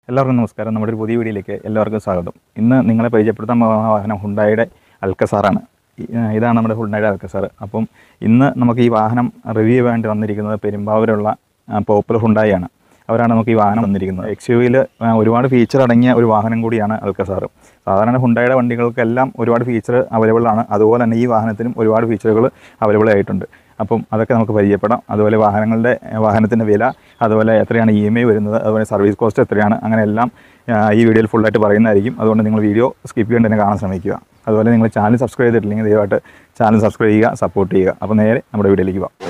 എല്ലാവർക്കും നമസ്കാരം നമ്മുടെ ഒരു പുതിയ വീഡിയോയിലേക്ക് എല്ലാവർക്കും സ്വാഗതം ഇന്ന് നിങ്ങളെ പരിചയപ്പെടുത്താൻ പോകുന്ന വാഹനം ഹുണ്ടായുടെ അൽക്കസാറാണ് ഈ- ആ, ഇതാണ് നമ്മുടെ ഹുണ്ടായുടെ അൽക്കസാർ അപ്പം ഇന്ന് നമുക്ക് ഈ വാഹനം റിവ്യൂ ചെയ്യാൻ വേണ്ടി വന്നിരിക്കുന്നത് പെരുമ്പാവൂരുള്ള പോപ്പുലർ ഹുണ്ടായാണ് അവരാണ് നമുക്ക് ഈ വാഹനം വന്നിരിക്കുന്നത് എക്സ് യു വിയിൽ ഒരുപാട് ഫീച്ചർ അടങ്ങിയ ഒരു വാഹനം കൂടിയാണ് അൽക്കസാർ സാധാരണ ഹുണ്ടായുടെ വണ്ടികൾക്കെല്ലാം ഒരുപാട് ഫീച്ചർ അവൈലബിൾ ആണ് അതുപോലെ തന്നെ ഈ വാഹനത്തിനും ഒരുപാട് ഫീച്ചറുകൾ അവൈലബിൾ ആയിട്ടുണ്ട് അപ്പം അതൊക്കെ നമുക്ക് പരിചയപ്പെടാം അതുപോലെ വാഹനങ്ങളുടെ വാഹനത്തിൻ്റെ വില അതുപോലെ എത്രയാണ് ഇ എം ഐ വരുന്നത് അതുപോലെ സർവീസ് കോസ്റ്റ് എത്രയാണ് അങ്ങനെ എല്ലാം ആ, ഈ വീഡിയോയിൽ ഫുള്ളായിട്ട് പറയുന്നതായിരിക്കും അതുകൊണ്ട് നിങ്ങൾ വീഡിയോ സ്കിപ്പ് ചെയ്യാണ്ട് തന്നെ കാണാൻ ശ്രമിക്കുക അതുപോലെ നിങ്ങൾ ചാനൽ സബ്സ്ക്രൈബ് ചെയ്തിട്ടില്ലെങ്കിൽ ദയവായിട്ട് ചാനൽ സബ്സ്ക്രൈബ് ചെയ്യുക സപ്പോർട്ട് ചെയ്യുക അപ്പോൾ നേരെ നമ്മുടെ വീഡിയോയിലേക്ക് പോകാം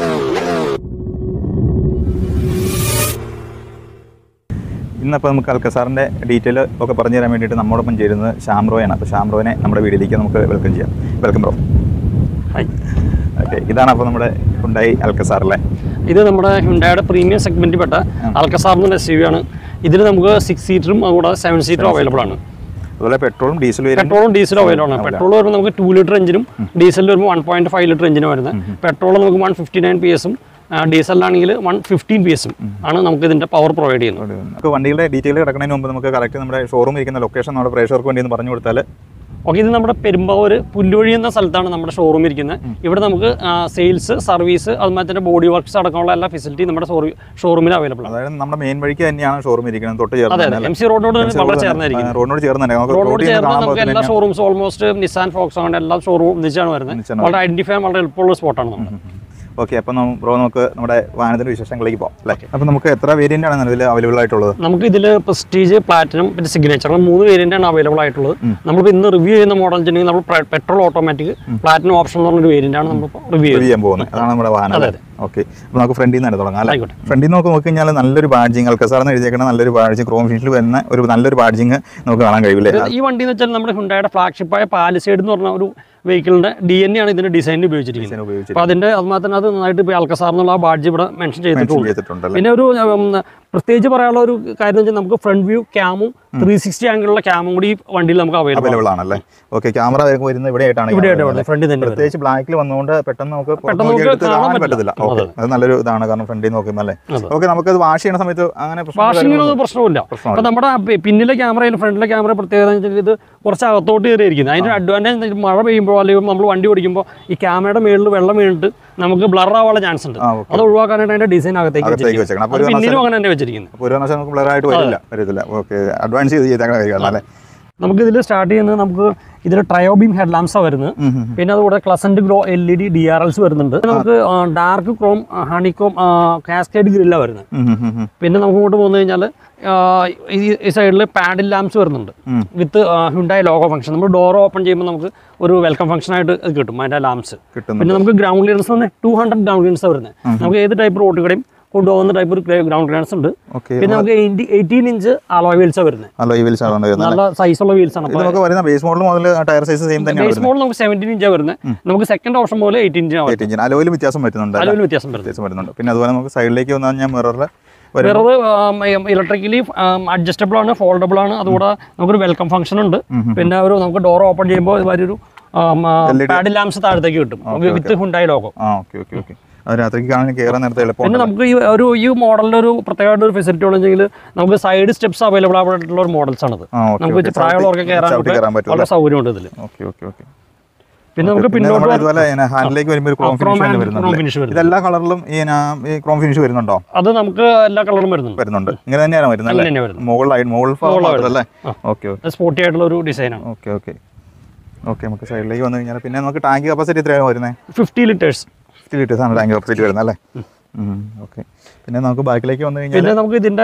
ഇന്നപ്പോൾ നമുക്ക് അൽക്കസാറിൻ്റെ ഡീറ്റെയിൽ ഒക്കെ പറഞ്ഞു തരാൻ വേണ്ടിയിട്ട് നമ്മോടൊപ്പം ചേരുന്നത് ഷാംറോയാണ് അപ്പോൾ ഷാംറോനെ നമ്മുടെ വീഡിയോയിലേക്ക് നമുക്ക് വെൽക്കം ചെയ്യാം വെൽക്കം ബ്രോ ഹായ് ഓക്കെ ഇതാണ് അപ്പോൾ നമ്മുടെ ഉണ്ടായി അൽക്കസാർ അല്ലേ ഇത് നമ്മുടെ ഹുണ്ടായുടെ പ്രീമിയം സെഗ്മെന്റിൽ പെട്ട അൽക്കസാർ എന്ന എസ് യു ആണ് ഇതിൽ നമുക്ക് സിക്സ് സീറ്ററും അതുകൂടാതെ സെവൻ സീറ്ററും അവൈലബിൾ ആണ് അതുപോലെ പെട്രോളും ഡീസൽ വേരിയൻറ്റും പെട്രോളും ഡീസലും അവൈലബിൾ ആണ് പെട്രോൾ വരുമ്പോൾ നമുക്ക് ടു ലിറ്റർ എഞ്ചിനും ഡീസലിൽ വരുമ്പോൾ വൺ പോയിന്റ് ഫൈവ് ലിറ്റർ എഞ്ചിനും വരുന്നത് പെട്രോൾ നമുക്ക് വൺ ഫിഫ്റ്റി നയൻ പി എസും ഡീസലിലാണെങ്കിൽ വൺ ഫിഫ്റ്റീൻ പി എസും ആണ് നമുക്ക് ഇതിന്റെ പവർ പ്രൊവൈഡ് ചെയ്യുന്നത് നമുക്ക് വണ്ടികളുടെ ഡീറ്റെയിൽ കിടക്കുന്നതിന് മുമ്പ് നമുക്ക് കറക്റ്റ് നമ്മുടെ ഷോറൂം ഇരിക്കുന്ന ലൊക്കേഷൻ നമ്മുടെ പ്രേക്ഷകർക്ക് വേണ്ടി ഒന്ന് പറഞ്ഞു കൊടുത്താൽ ഓക്കെ ഇത് നമ്മുടെ പെരുമ്പാവൂർ പുല്ലുവഴി എന്ന സ്ഥലത്താണ് നമ്മുടെ ഷോറൂം ഇരിക്കുന്നത് ഇവിടെ നമുക്ക് സെയിൽസ് സർവീസ് അതുപോലെ തന്നെ ബോഡി വർക്ക്സ് അടക്കമുള്ള എല്ലാ ഫെസിലിറ്റി നമ്മുടെ ഷോറൂമിൽ അവൈലബിൾ ആണ് അതായത് നമ്മുടെ മെയിൻ വഴിക്ക് തന്നെയാണ് ഷോറൂം ഇരിക്കുന്നത് തൊട്ട് അതെ ചേർന്ന് അതെ തന്നെ എം സി റോഡിനോട് വളരെ ചേർന്നായിരിക്കും റോഡിനോട് ചേർന്ന് തന്നെ നമുക്ക് റോഡിനോട് റോഡിൽ നിന്ന് ചേർന്ന് കാണുമ്പോൾ നമുക്ക് എല്ലാ ഷോറൂംസ് ഓൾമോസ്റ്റ് നിസാൻ ഫോക്സ് അങ്ങനെ എല്ലാ ഷോറൂം ഒന്നിച്ചാണ് വരുന്നത് ഒന്നിച്ചാണ് വളരെ ഐഡന്റിഫൈ ചെയ്യാൻ വളരെ എളുപ്പമുള്ള സ്പോട്ടാണ് നമ്മൾ ഓക്കെ അപ്പം ബ്രോ നമുക്ക് നമ്മുടെ വാഹനത്തിന്റെ വിശേഷങ്ങളിലേക്ക് പോകാം അല്ലേ അപ്പം നമുക്ക് എത്ര വേരിയന്റ് ആണ് നിലവിൽ അവൈലബിൾ ആയിട്ടുള്ളത് നമുക്ക് ഇതിൽ പ്രസ്റ്റീജ് പ്ലാറ്റിനം പിന്നെ സിഗ്നേച്ചർ മൂന്ന് വേരിയന്റ് ആണ് അവൈലബിൾ ആയിട്ടുള്ളത് നമ്മളിപ്പോൾ ഇന്ന് റിവ്യൂ ചെയ്യുന്ന മോഡൽ വെച്ചിട്ടുണ്ടെങ്കിൽ നമ്മൾ പെട്രോൾ ഓട്ടോമാറ്റിക് പ്ലാറ്റിനം ഓപ്ഷൻ എന്ന് പറഞ്ഞൊരു വേരിയന്റ് ആണ് നമ്മൾ റിവ്യൂ റിവ്യൂ ചെയ്യുന്നത് ചെയ്യാൻ പോകുന്നത് അതാണ് നമ്മുടെ വാഹനം അതെ, അല്ലേ ഓക്കെ അപ്പോൾ നമുക്ക് ഫ്രണ്ടിൽ നിന്ന് തന്നെ തുടങ്ങാം അല്ലേ ആയിക്കോട്ടെ. ഫ്രണ്ടിൽ നിന്ന് നോക്കി നോക്കിക്കഴിഞ്ഞാൽ നല്ലൊരു ബാഡ്ജിങ് അൽക്കസാർന്ന് എഴുതിയേക്കുന്ന നല്ലൊരു ബാഡ്ജിങ് ക്രോം ഫിനിഷിൽ വരുന്ന ഒരു നല്ലൊരു ബാഡ്ജിങ് നമുക്ക് കാണാൻ കഴിയില്ലേ ഈ വണ്ടി എന്ന് വെച്ചാൽ നമ്മുടെ ഹുണ്ടായുടെ ഫ്ലാഗ്ഷിപ്പായ പാലിസൈഡ് എന്ന് പറഞ്ഞ ഒരു വെഹിക്കിളിന്റെ ഡി എൻ ആണ് ഇതിന്റെ ഡിസൈനിൽ ഉപയോഗിച്ചിരിക്കുന്നത് ഉപയോഗിച്ച് അപ്പോൾ അതിന്റെ അതുമാതിരി തന്നെ അത് നന്നായിട്ട് ഇപ്പോൾ ആൾക്കസാർ എന്നുള്ള ആ ബാഡ്ജ് ഇവിടെ മെൻഷൻ ചെയ്തിട്ടുണ്ട് ചെയ്തിട്ടുണ്ടല്ലേ പിന്നെ ഒരു ഉം, പ്രത്യേകിച്ച് പറയാനുള്ള ഒരു കാര്യം എന്ന് വെച്ചാൽ നമുക്ക് ഫ്രണ്ട് വ്യൂ ക്യാമും ത്രീ സിക്സ്റ്റി ആംഗിളുള്ള ക്യാമും കൂടി ഈ വണ്ടിയിൽ നമുക്ക് അവൈലബിൾ അവൈലബിൾ ആണല്ലേ ഓക്കെ ക്യാമറ വരുന്നത് ഇവിടെ ആയിട്ടാണ് ഇവിടെ ആയിട്ട് ഫ്രണ്ടിൽ തന്നെ വരും. പ്രത്യേകിച്ച് ബ്ലാക്കിൽ വന്നുകൊണ്ട് പെട്ടെന്ന് നമുക്ക് പുറത്ത് പെട്ടെന്ന് നോക്കി നമുക്ക് എടുത്ത് കാണാൻ കാണാൻ പറ്റില്ല. പറ്റത്തില്ല ഓക്കെ അത് നല്ലൊരു ഇതാണ് കാരണം ഫ്രണ്ടിൽ നോക്കുമ്പോൾ അല്ലേ അതെ. ഓക്കെ നമുക്കത് വാഷ് ചെയ്യുന്ന സമയത്ത് അങ്ങനെ പ്രശ്നം വാഷിങ്ങിനൊന്നും പ്രശ്നമില്ല പ്രശ്നമില്ല. അപ്പൊ നമ്മുടെ പി- പിന്നിലെ ക്യാമറയും ഫ്രണ്ടിലെ ക്യാമറ പ്രത്യേകത എന്ന് വെച്ചാൽ ഇത് കുറച്ച് അകത്തോട്ട് കയറിയിരിക്കുന്നത് അതിന്റെ അഡ്വാൻറ്റേജ് മഴ പെയ്യുമ്പോൾ അല്ലെങ്കിൽ നമ്മൾ വണ്ടി ഓടിക്കുമ്പോൾ ഈ ക്യാമറയുടെ മേളിൽ വെള്ളം വീണിട്ട് നമുക്ക് ബ്ലർ ആവാനുള്ള ചാൻസ് ഉണ്ട് ആ, okay. അത് ഒഴിവാക്കാനായിട്ട് അതിന്റെ ഡിസൈൻ അകത്തേക്ക് അകത്തേക്ക് വെച്ചിരിക്കുന്നത്. വെച്ചേക്കണം അപ്പോൾ അത് ഒരു പിന്നിലും അങ്ങനെ തന്നെ വെച്ചിരിക്കുന്നത് അപ്പോൾ ഒരു പ്രാവശ്യം നമുക്ക് ബ്ലർ ആയിട്ട് വരില്ല വരത്തില്ല ഓക്കെ അഡ്വാൻസ് ചെയ്ത് ചെയ്തേക്കണ കാര്യമാണ് അല്ലേ നമുക്ക് ഇതിൽ സ്റ്റാർട്ട് ചെയ്യുന്നത് നമുക്ക് ഇതിൽ ട്രയോബീം ഹെഡ് ലാംസാണ് വരുന്നത് ഉം, ഉം. പിന്നെ അതുകൂടെ crescent glow L E D D R Ls വരുന്നുണ്ട് നമുക്ക് ഡാർക്ക് ക്രോം ഹണിക്കോം കാസ്കേഡ് ഗ്രില്ലാണ് വരുന്നത് ഉം, ഉം, ഉം, ഉം. പിന്നെ നമുക്ക് ഇങ്ങോട്ട് പോന്നു കഴിഞ്ഞാൽ ഈ സൈഡിൽ പാഡിൽ ലാംപ്സ് വരുന്നുണ്ട് ഉം. വിത്ത് ഹുണ്ടായ ലോഗോ ഫംഗ്ഷൻ നമ്മൾ ഡോർ ഓപ്പൺ ചെയ്യുമ്പോൾ നമുക്ക് ഒരു വെൽക്കം ഫംഗ്ഷൻ ആയിട്ട് ഇത് കിട്ടും അതിൻ്റെ ലാംപ്സ് കിട്ടുന്നു പിന്നെ നമുക്ക് ഗ്രൗണ്ട് ക്ലിയറൻസ് തന്നെ ടൂ ഹൺഡ്രഡ് ഗ്രൗണ്ട് ക്ലിയറൻസ് വരുന്നത് നമുക്ക് ഏത് ടൈപ്പ് റോഡ് കടയും കൊണ്ടുപോകുന്ന ടൈപ്പ് ഒരു ഗ്രൗണ്ട് ക്ലിയറൻസ് ഉണ്ട് ഓക്കെ പിന്നെ നമുക്ക് എയ്റ്റീൻ ഇഞ്ച് അലോയ് വീൽസാണ് വരുന്നത് അല്ലോ ഈ വീൽസ് ആണ് വരുന്നത് നല്ല സൈസുള്ള വീൽസ് ആണ് ഇത് നമുക്ക് വരുന്ന ബേസ് മോഡൽ മുതൽ ടയർ സൈസ് സെയിം തന്നെയാണ് ബേസ് മോഡൽ നമുക്ക് സെവൻറ്റീൻ ഇഞ്ചാണ് വരുന്നത് നമുക്ക് സെക്കൻഡ് ഓപ്ഷൻ പോലെ എയ്റ്റീൻ ഇഞ്ചാണ് വരുന്നത് വരുന്നത് അലോയിലും വ്യത്യാസം വരുന്നുണ്ട് അല്ലേ? അതിൽ വ്യത്യാസം വരുന്നത് വ്യത്യാസം വരുന്നുണ്ട് പിന്നെ അതുപോലെ നമുക്ക് സൈഡിലേക്ക് വന്നു കഴിഞ്ഞാൽ മിററിൽ വരും വേറെ ഇലക്ട്രിക്കലി അഡ്ജസ്റ്റബിൾ ആണ് ഫോൾഡബിൾ ആണ് അതുകൂടെ നമുക്കൊരു വെൽക്കം ഫംഗ്ഷൻ ഉണ്ട് പിന്നെ ഒരു നമുക്ക് ഡോർ ഓപ്പൺ ചെയ്യുമ്പോൾ ഒരു പാഡ് ലാംസ് താഴത്തേക്ക് കിട്ടും വിത്ത് ഹുണ്ടായി ലോഗോ ആ ഓക്കെ ഓക്കെ ഓക്കെ അത് രാത്രിക്ക് കാണാൻ കയറാൻ നേരത്തെ എളുപ്പം പിന്നെ നമുക്ക് ഈ ഒരു ഈ മോഡലിന്റെ ഒരു പ്രത്യേകമായിട്ട് ഒരു ഫെസിലിറ്റി ഉള്ളെങ്കിൽ നമുക്ക് സൈഡ് സ്റ്റെപ്സ് അവൈലബിൾ ആയിട്ടുള്ള ഒരു മോഡൽസ് ആണ് ഇത് ആ ഓക്കെ നമുക്ക് ഇച്ചിരി പ്രായമുള്ളവർക്ക് കയറാൻ ചവിട്ടി കയറാൻ പറ്റും വളരെ സൗകര്യമുണ്ട് ഇതിൽ ഓക്കെ ഓക്കെ ഓക്കെ പിന്നെ നമുക്ക് പിന്നെ പിന്നോട്ട് നമ്മുടെ ഇതുപോലെ ഹാൻഡിലേക്ക് വരുമ്പോൾ ഒരു ക്രോം chrome ഫിനിഷ് hand- വരുന്നുണ്ട് chrome finish വരുന്നുണ്ട്. ഇതെല്ലാ കളറിലും ഈ ന- ഈ ക്രോം ഫിനിഷ് വരുന്നുണ്ടോ അത് നമുക്ക് എല്ലാ കളറും വരുന്നുണ്ട് വരുന്നുണ്ട് ഇങ്ങനെ തന്നെയാണ് വരുന്നത് അങ്ങനെ അല്ലേ തന്നെ വരുന്നത് മുകളിലായിട്ട് മുകൾ ഭാഗം മാത്രമല്ലേ ഓക്കെ ഓക്കെ സ്പോർട്ടി ആയിട്ടുള്ള ഒരു ഡിസൈനാണ് ഓക്കെ ഓക്കെ ഓക്കെ നമുക്ക് സൈഡിലേക്ക് വന്നു കഴിഞ്ഞാൽ പിന്നെ നമുക്ക് ടാങ്ക് കപ്പാസിറ്റി എത്രയാണ് വരുന്നത് ഫിഫ്റ്റി ലിറ്റേഴ്സ് ഫിഫ്റ്റി ലിറ്റേഴ്സ് ആണ് ടാങ്ക് കപ്പാസിറ്റി വരുന്നത് അല്ലേ ഓക്കെ പിന്നെ നമുക്ക് ബാക്കിലേക്ക് വന്നു കഴിഞ്ഞാൽ പിന്നെ നമുക്ക് ഇതിന്റെ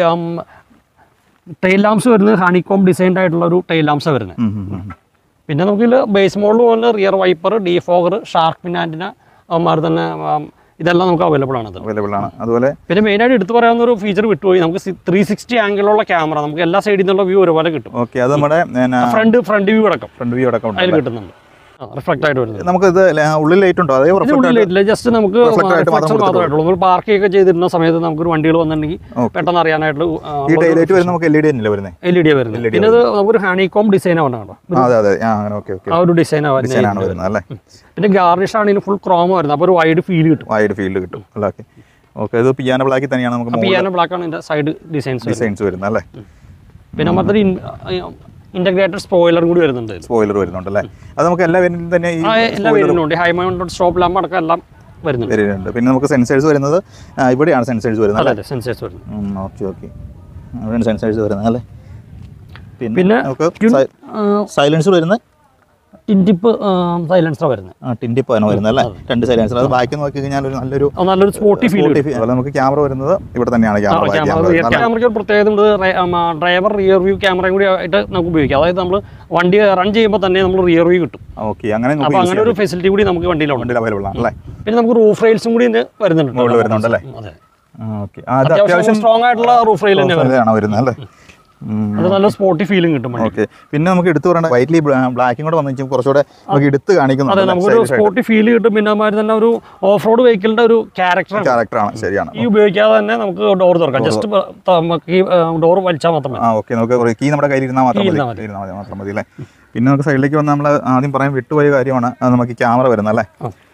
ടൈൽ ലാംസ് വരുന്നത് ഹണികോം ഡിസൈൻഡ് ആയിട്ടുള്ള ഒരു ടൈൽ ലാംസ് വരുന്നത് ഉം, ഉം, ഉം. പിന്നെ നമുക്കിതിൽ ബേസ് മോഡൽ പോലെ റിയർ വൈപ്പർ ഡീഫോഗർ ഷാർക്ക് പിന്നാൻറ്റിന അതുമാതിരി തന്നെ ഉം, ഇതെല്ലാം നമുക്ക് അവൈലബിൾ ആണ് ഇതിൽ അവൈലബിൾ ആണ് അതുപോലെ പിന്നെ മെയിനായിട്ട് എടുത്തു പറയാവുന്ന ഒരു ഫീച്ചർ വിട്ടുപോയി നമുക്ക് ത്രീ സിക്സ്റ്റി ആംഗിളുള്ള ക്യാമറ നമുക്ക് എല്ലാ സൈഡിൽ നിന്നുള്ള വ്യൂ ഒരുപോലെ കിട്ടും ഓക്കെ അത് നമ്മുടെ ഫ്രണ്ട് ഫ്രണ്ട് വ്യൂ അടക്കം ഫ്രണ്ട് വ്യൂ അടക്കം ഉണ്ട് അതിൽ കിട്ടുന്നുണ്ട് റിഫ്ലക്റ്റ് ആയിട്ട് വരുന്നത് നമുക്ക് ഇത് ഉള്ളിൽ ലൈറ്റ് ഉണ്ടോ അതേ ഇതിന്റെ reflect ആയിട്ട്- ഉള്ളിലില്ല ജസ്റ്റ് നമുക്ക് Reflector ആയിട്ട് മാത്രം റിഫ്ലക്ഷൻ മാത്രമായിട്ടുള്ളൂ നമ്മൾ പാർക്ക് ഒക്കെ ചെയ്തിരുന്ന സമയത്ത് നമുക്കൊരു വണ്ടികൾ വന്നിട്ടുണ്ടെങ്കിൽ പെട്ടെന്ന് അറിയാനായിട്ട് ഈ ടൈലൈറ്റ് വരുന്നത് നമുക്ക് എൽ ഇ ഡി തന്നെയല്ലേ വരുന്നത് എൽ ഇ ഡി വരുന്നത് പിന്നെ അത് നമുക്കൊരു ഹണികോം ഡിസൈൻ ആണ് കേട്ടോ ആ അതെ അതെ ആ അങ്ങനെ ഓക്കെ ഓക്കെ ആ ഒരു ഡിസൈൻ ഡിസൈൻ ആണ് വരുന്നത് അല്ലേ പിന്നെ ഗാർണിഷ് ആണെങ്കിൽ ഫുൾ ക്രോം വരുന്നത് അപ്പോൾ ഒരു വൈഡ് ഫീൽ കിട്ടും വൈഡ് ഫീൽഡ് കിട്ടും അല്ലേ ഓക്കെ ഓക്കെ ഇത് പിയാനോ ബ്ലാക്കിൽ തന്നെയാണ് നമുക്ക് പിയാനോ ബ്ലാക്ക് ആണ് ഇതിന്റെ സൈഡ് ഡിസൈൻസ് ഡിസൈൻസ് വരുന്നത് അല്ലേ പിന്നെ മറ്റൊരു ഇന്റഗ്രേറ്റഡ് സ്പോയിലറും കൂടി വരുന്നുണ്ട് ഇതിൽ. സ്പോയിലർ വരുന്നുണ്ട് അല്ലേ അത് നമുക്ക് എല്ലാ വേരിയന്റിലും തന്നെ ഈ ആ, എല്ലാ വരുന്നുണ്ട് ഹൈ മൗണ്ടഡ് സ്റ്റോപ്പ് ലാമ്പ് അടക്കം എല്ലാം വരുന്നുണ്ട് വേരിയന്റ് പിന്നെ നമുക്ക് സെൻസേഴ്സ് വരുന്നത് ആ, ഇവിടെയാണ് സെൻസേഴ്സ് വരുന്നത് അതെ അല്ലേ അതെ സെൻസേഴ്സ് വരുന്നത് ഓക്കെ ഓക്കെ അവിടെയാണ് സെൻസേഴ്സ് വരുന്നത് അല്ലേ പിന്നെ പിന്നെ നമുക്ക് സൈലൻസർ വരുന്ന ടിൻറ്റിപ്പ് സൈലൻസർ വരുന്നത് ടിൻഡിപ്പാണ് വരുന്നത് അല്ലേ രണ്ട് സൈലൻസർ അത് ബാക്കി നോക്കി കഴിഞ്ഞാൽ ഒരു നല്ലൊരു അത് നല്ലൊരു സ്പോട്ടി ഫീൽ അതുപോലെ നമുക്ക് ക്യാമറ വരുന്നത് ഇവിടെ തന്നെയാണ് ക്യാമറ ക്യാമറ റിയർ ക്യാമറയ്ക്ക് ഒരു പ്രത്യേകത ഉണ്ട് ഡ്രൈവർ റിയർ വ്യൂ ക്യാമറയും കൂടി ആയിട്ട് നമുക്ക് ഉപയോഗിക്കാം അതായത് നമ്മൾ വണ്ടി റൺ ചെയ്യുമ്പോൾ തന്നെ നമ്മൾ റിയർ വ്യൂ കിട്ടും ഓക്കെ അങ്ങനെ നമുക്ക് അപ്പോൾ അങ്ങനെ ഒരു ഫെസിലിറ്റി കൂടി നമുക്ക് വണ്ടിയിലുണ്ട് വണ്ടിയിൽ അവൈലബിൾ ആണ് അല്ലേ പിന്നെ നമുക്ക് റൂഫ് റെയിൽസും കൂടി ഇതിന് വരുന്നുണ്ട് മുകളിൽ വരുന്നുണ്ട് അല്ലേ അതെ ഓക്കെ അത് അത്യാവശ്യം അത്യാവശ്യം സ്ട്രോങ് ആയിട്ടുള്ള റൂഫ് റെയിൽ തന്നെ വരുന്നത് ആണ് വരുന്നത് അല്ലേ അത് നല്ല സ്പോട്ടി ഫീലും കിട്ടും വണ്ടി ഓക്കെ പിന്നെ നമുക്ക് എടുത്തു പറയേണ്ട വൈറ്റ്ലി ബ്ലാക്കും കൂടെ വന്നു കുറച്ചുകൂടെ നമുക്ക് എടുത്ത് അതെ കാണിക്കുന്നുണ്ട് നമുക്കൊരു സ്പോട്ടി ഫീൽ കിട്ടും പിന്നെ അതുമാതിരി തന്നെ ഒരു ഓഫ് റോഡ് വെഹിക്കിളിന്റെ ഒരു ക്യാരക്ടറാണ് ക്യാരക്ടറാണ് ശരിയാണ് ഈ ഉപയോഗിക്കാതെ തന്നെ നമുക്ക് ഡോർ തുറക്കാം ജസ്റ്റ് നമുക്ക് ഈ ഡോർ വലിച്ചാൽ മാത്രം മതി ആ ഓക്കെ നമുക്ക് കീ നമ്മുടെ കയ്യിൽ ഇരുന്നാൽ മാത്രം Key മതി ഇരുന്നാ മതി. ഇരുന്നാൽ മതി മാത്രം മതി അല്ലേ പിന്നെ നമുക്ക് സൈഡിലേക്ക് വന്ന് നമ്മൾ ആദ്യം പറയാൻ വിട്ടുപോയ കാര്യമാണ് അത് നമുക്ക് ക്യാമറ വരുന്നത് അല്ലേ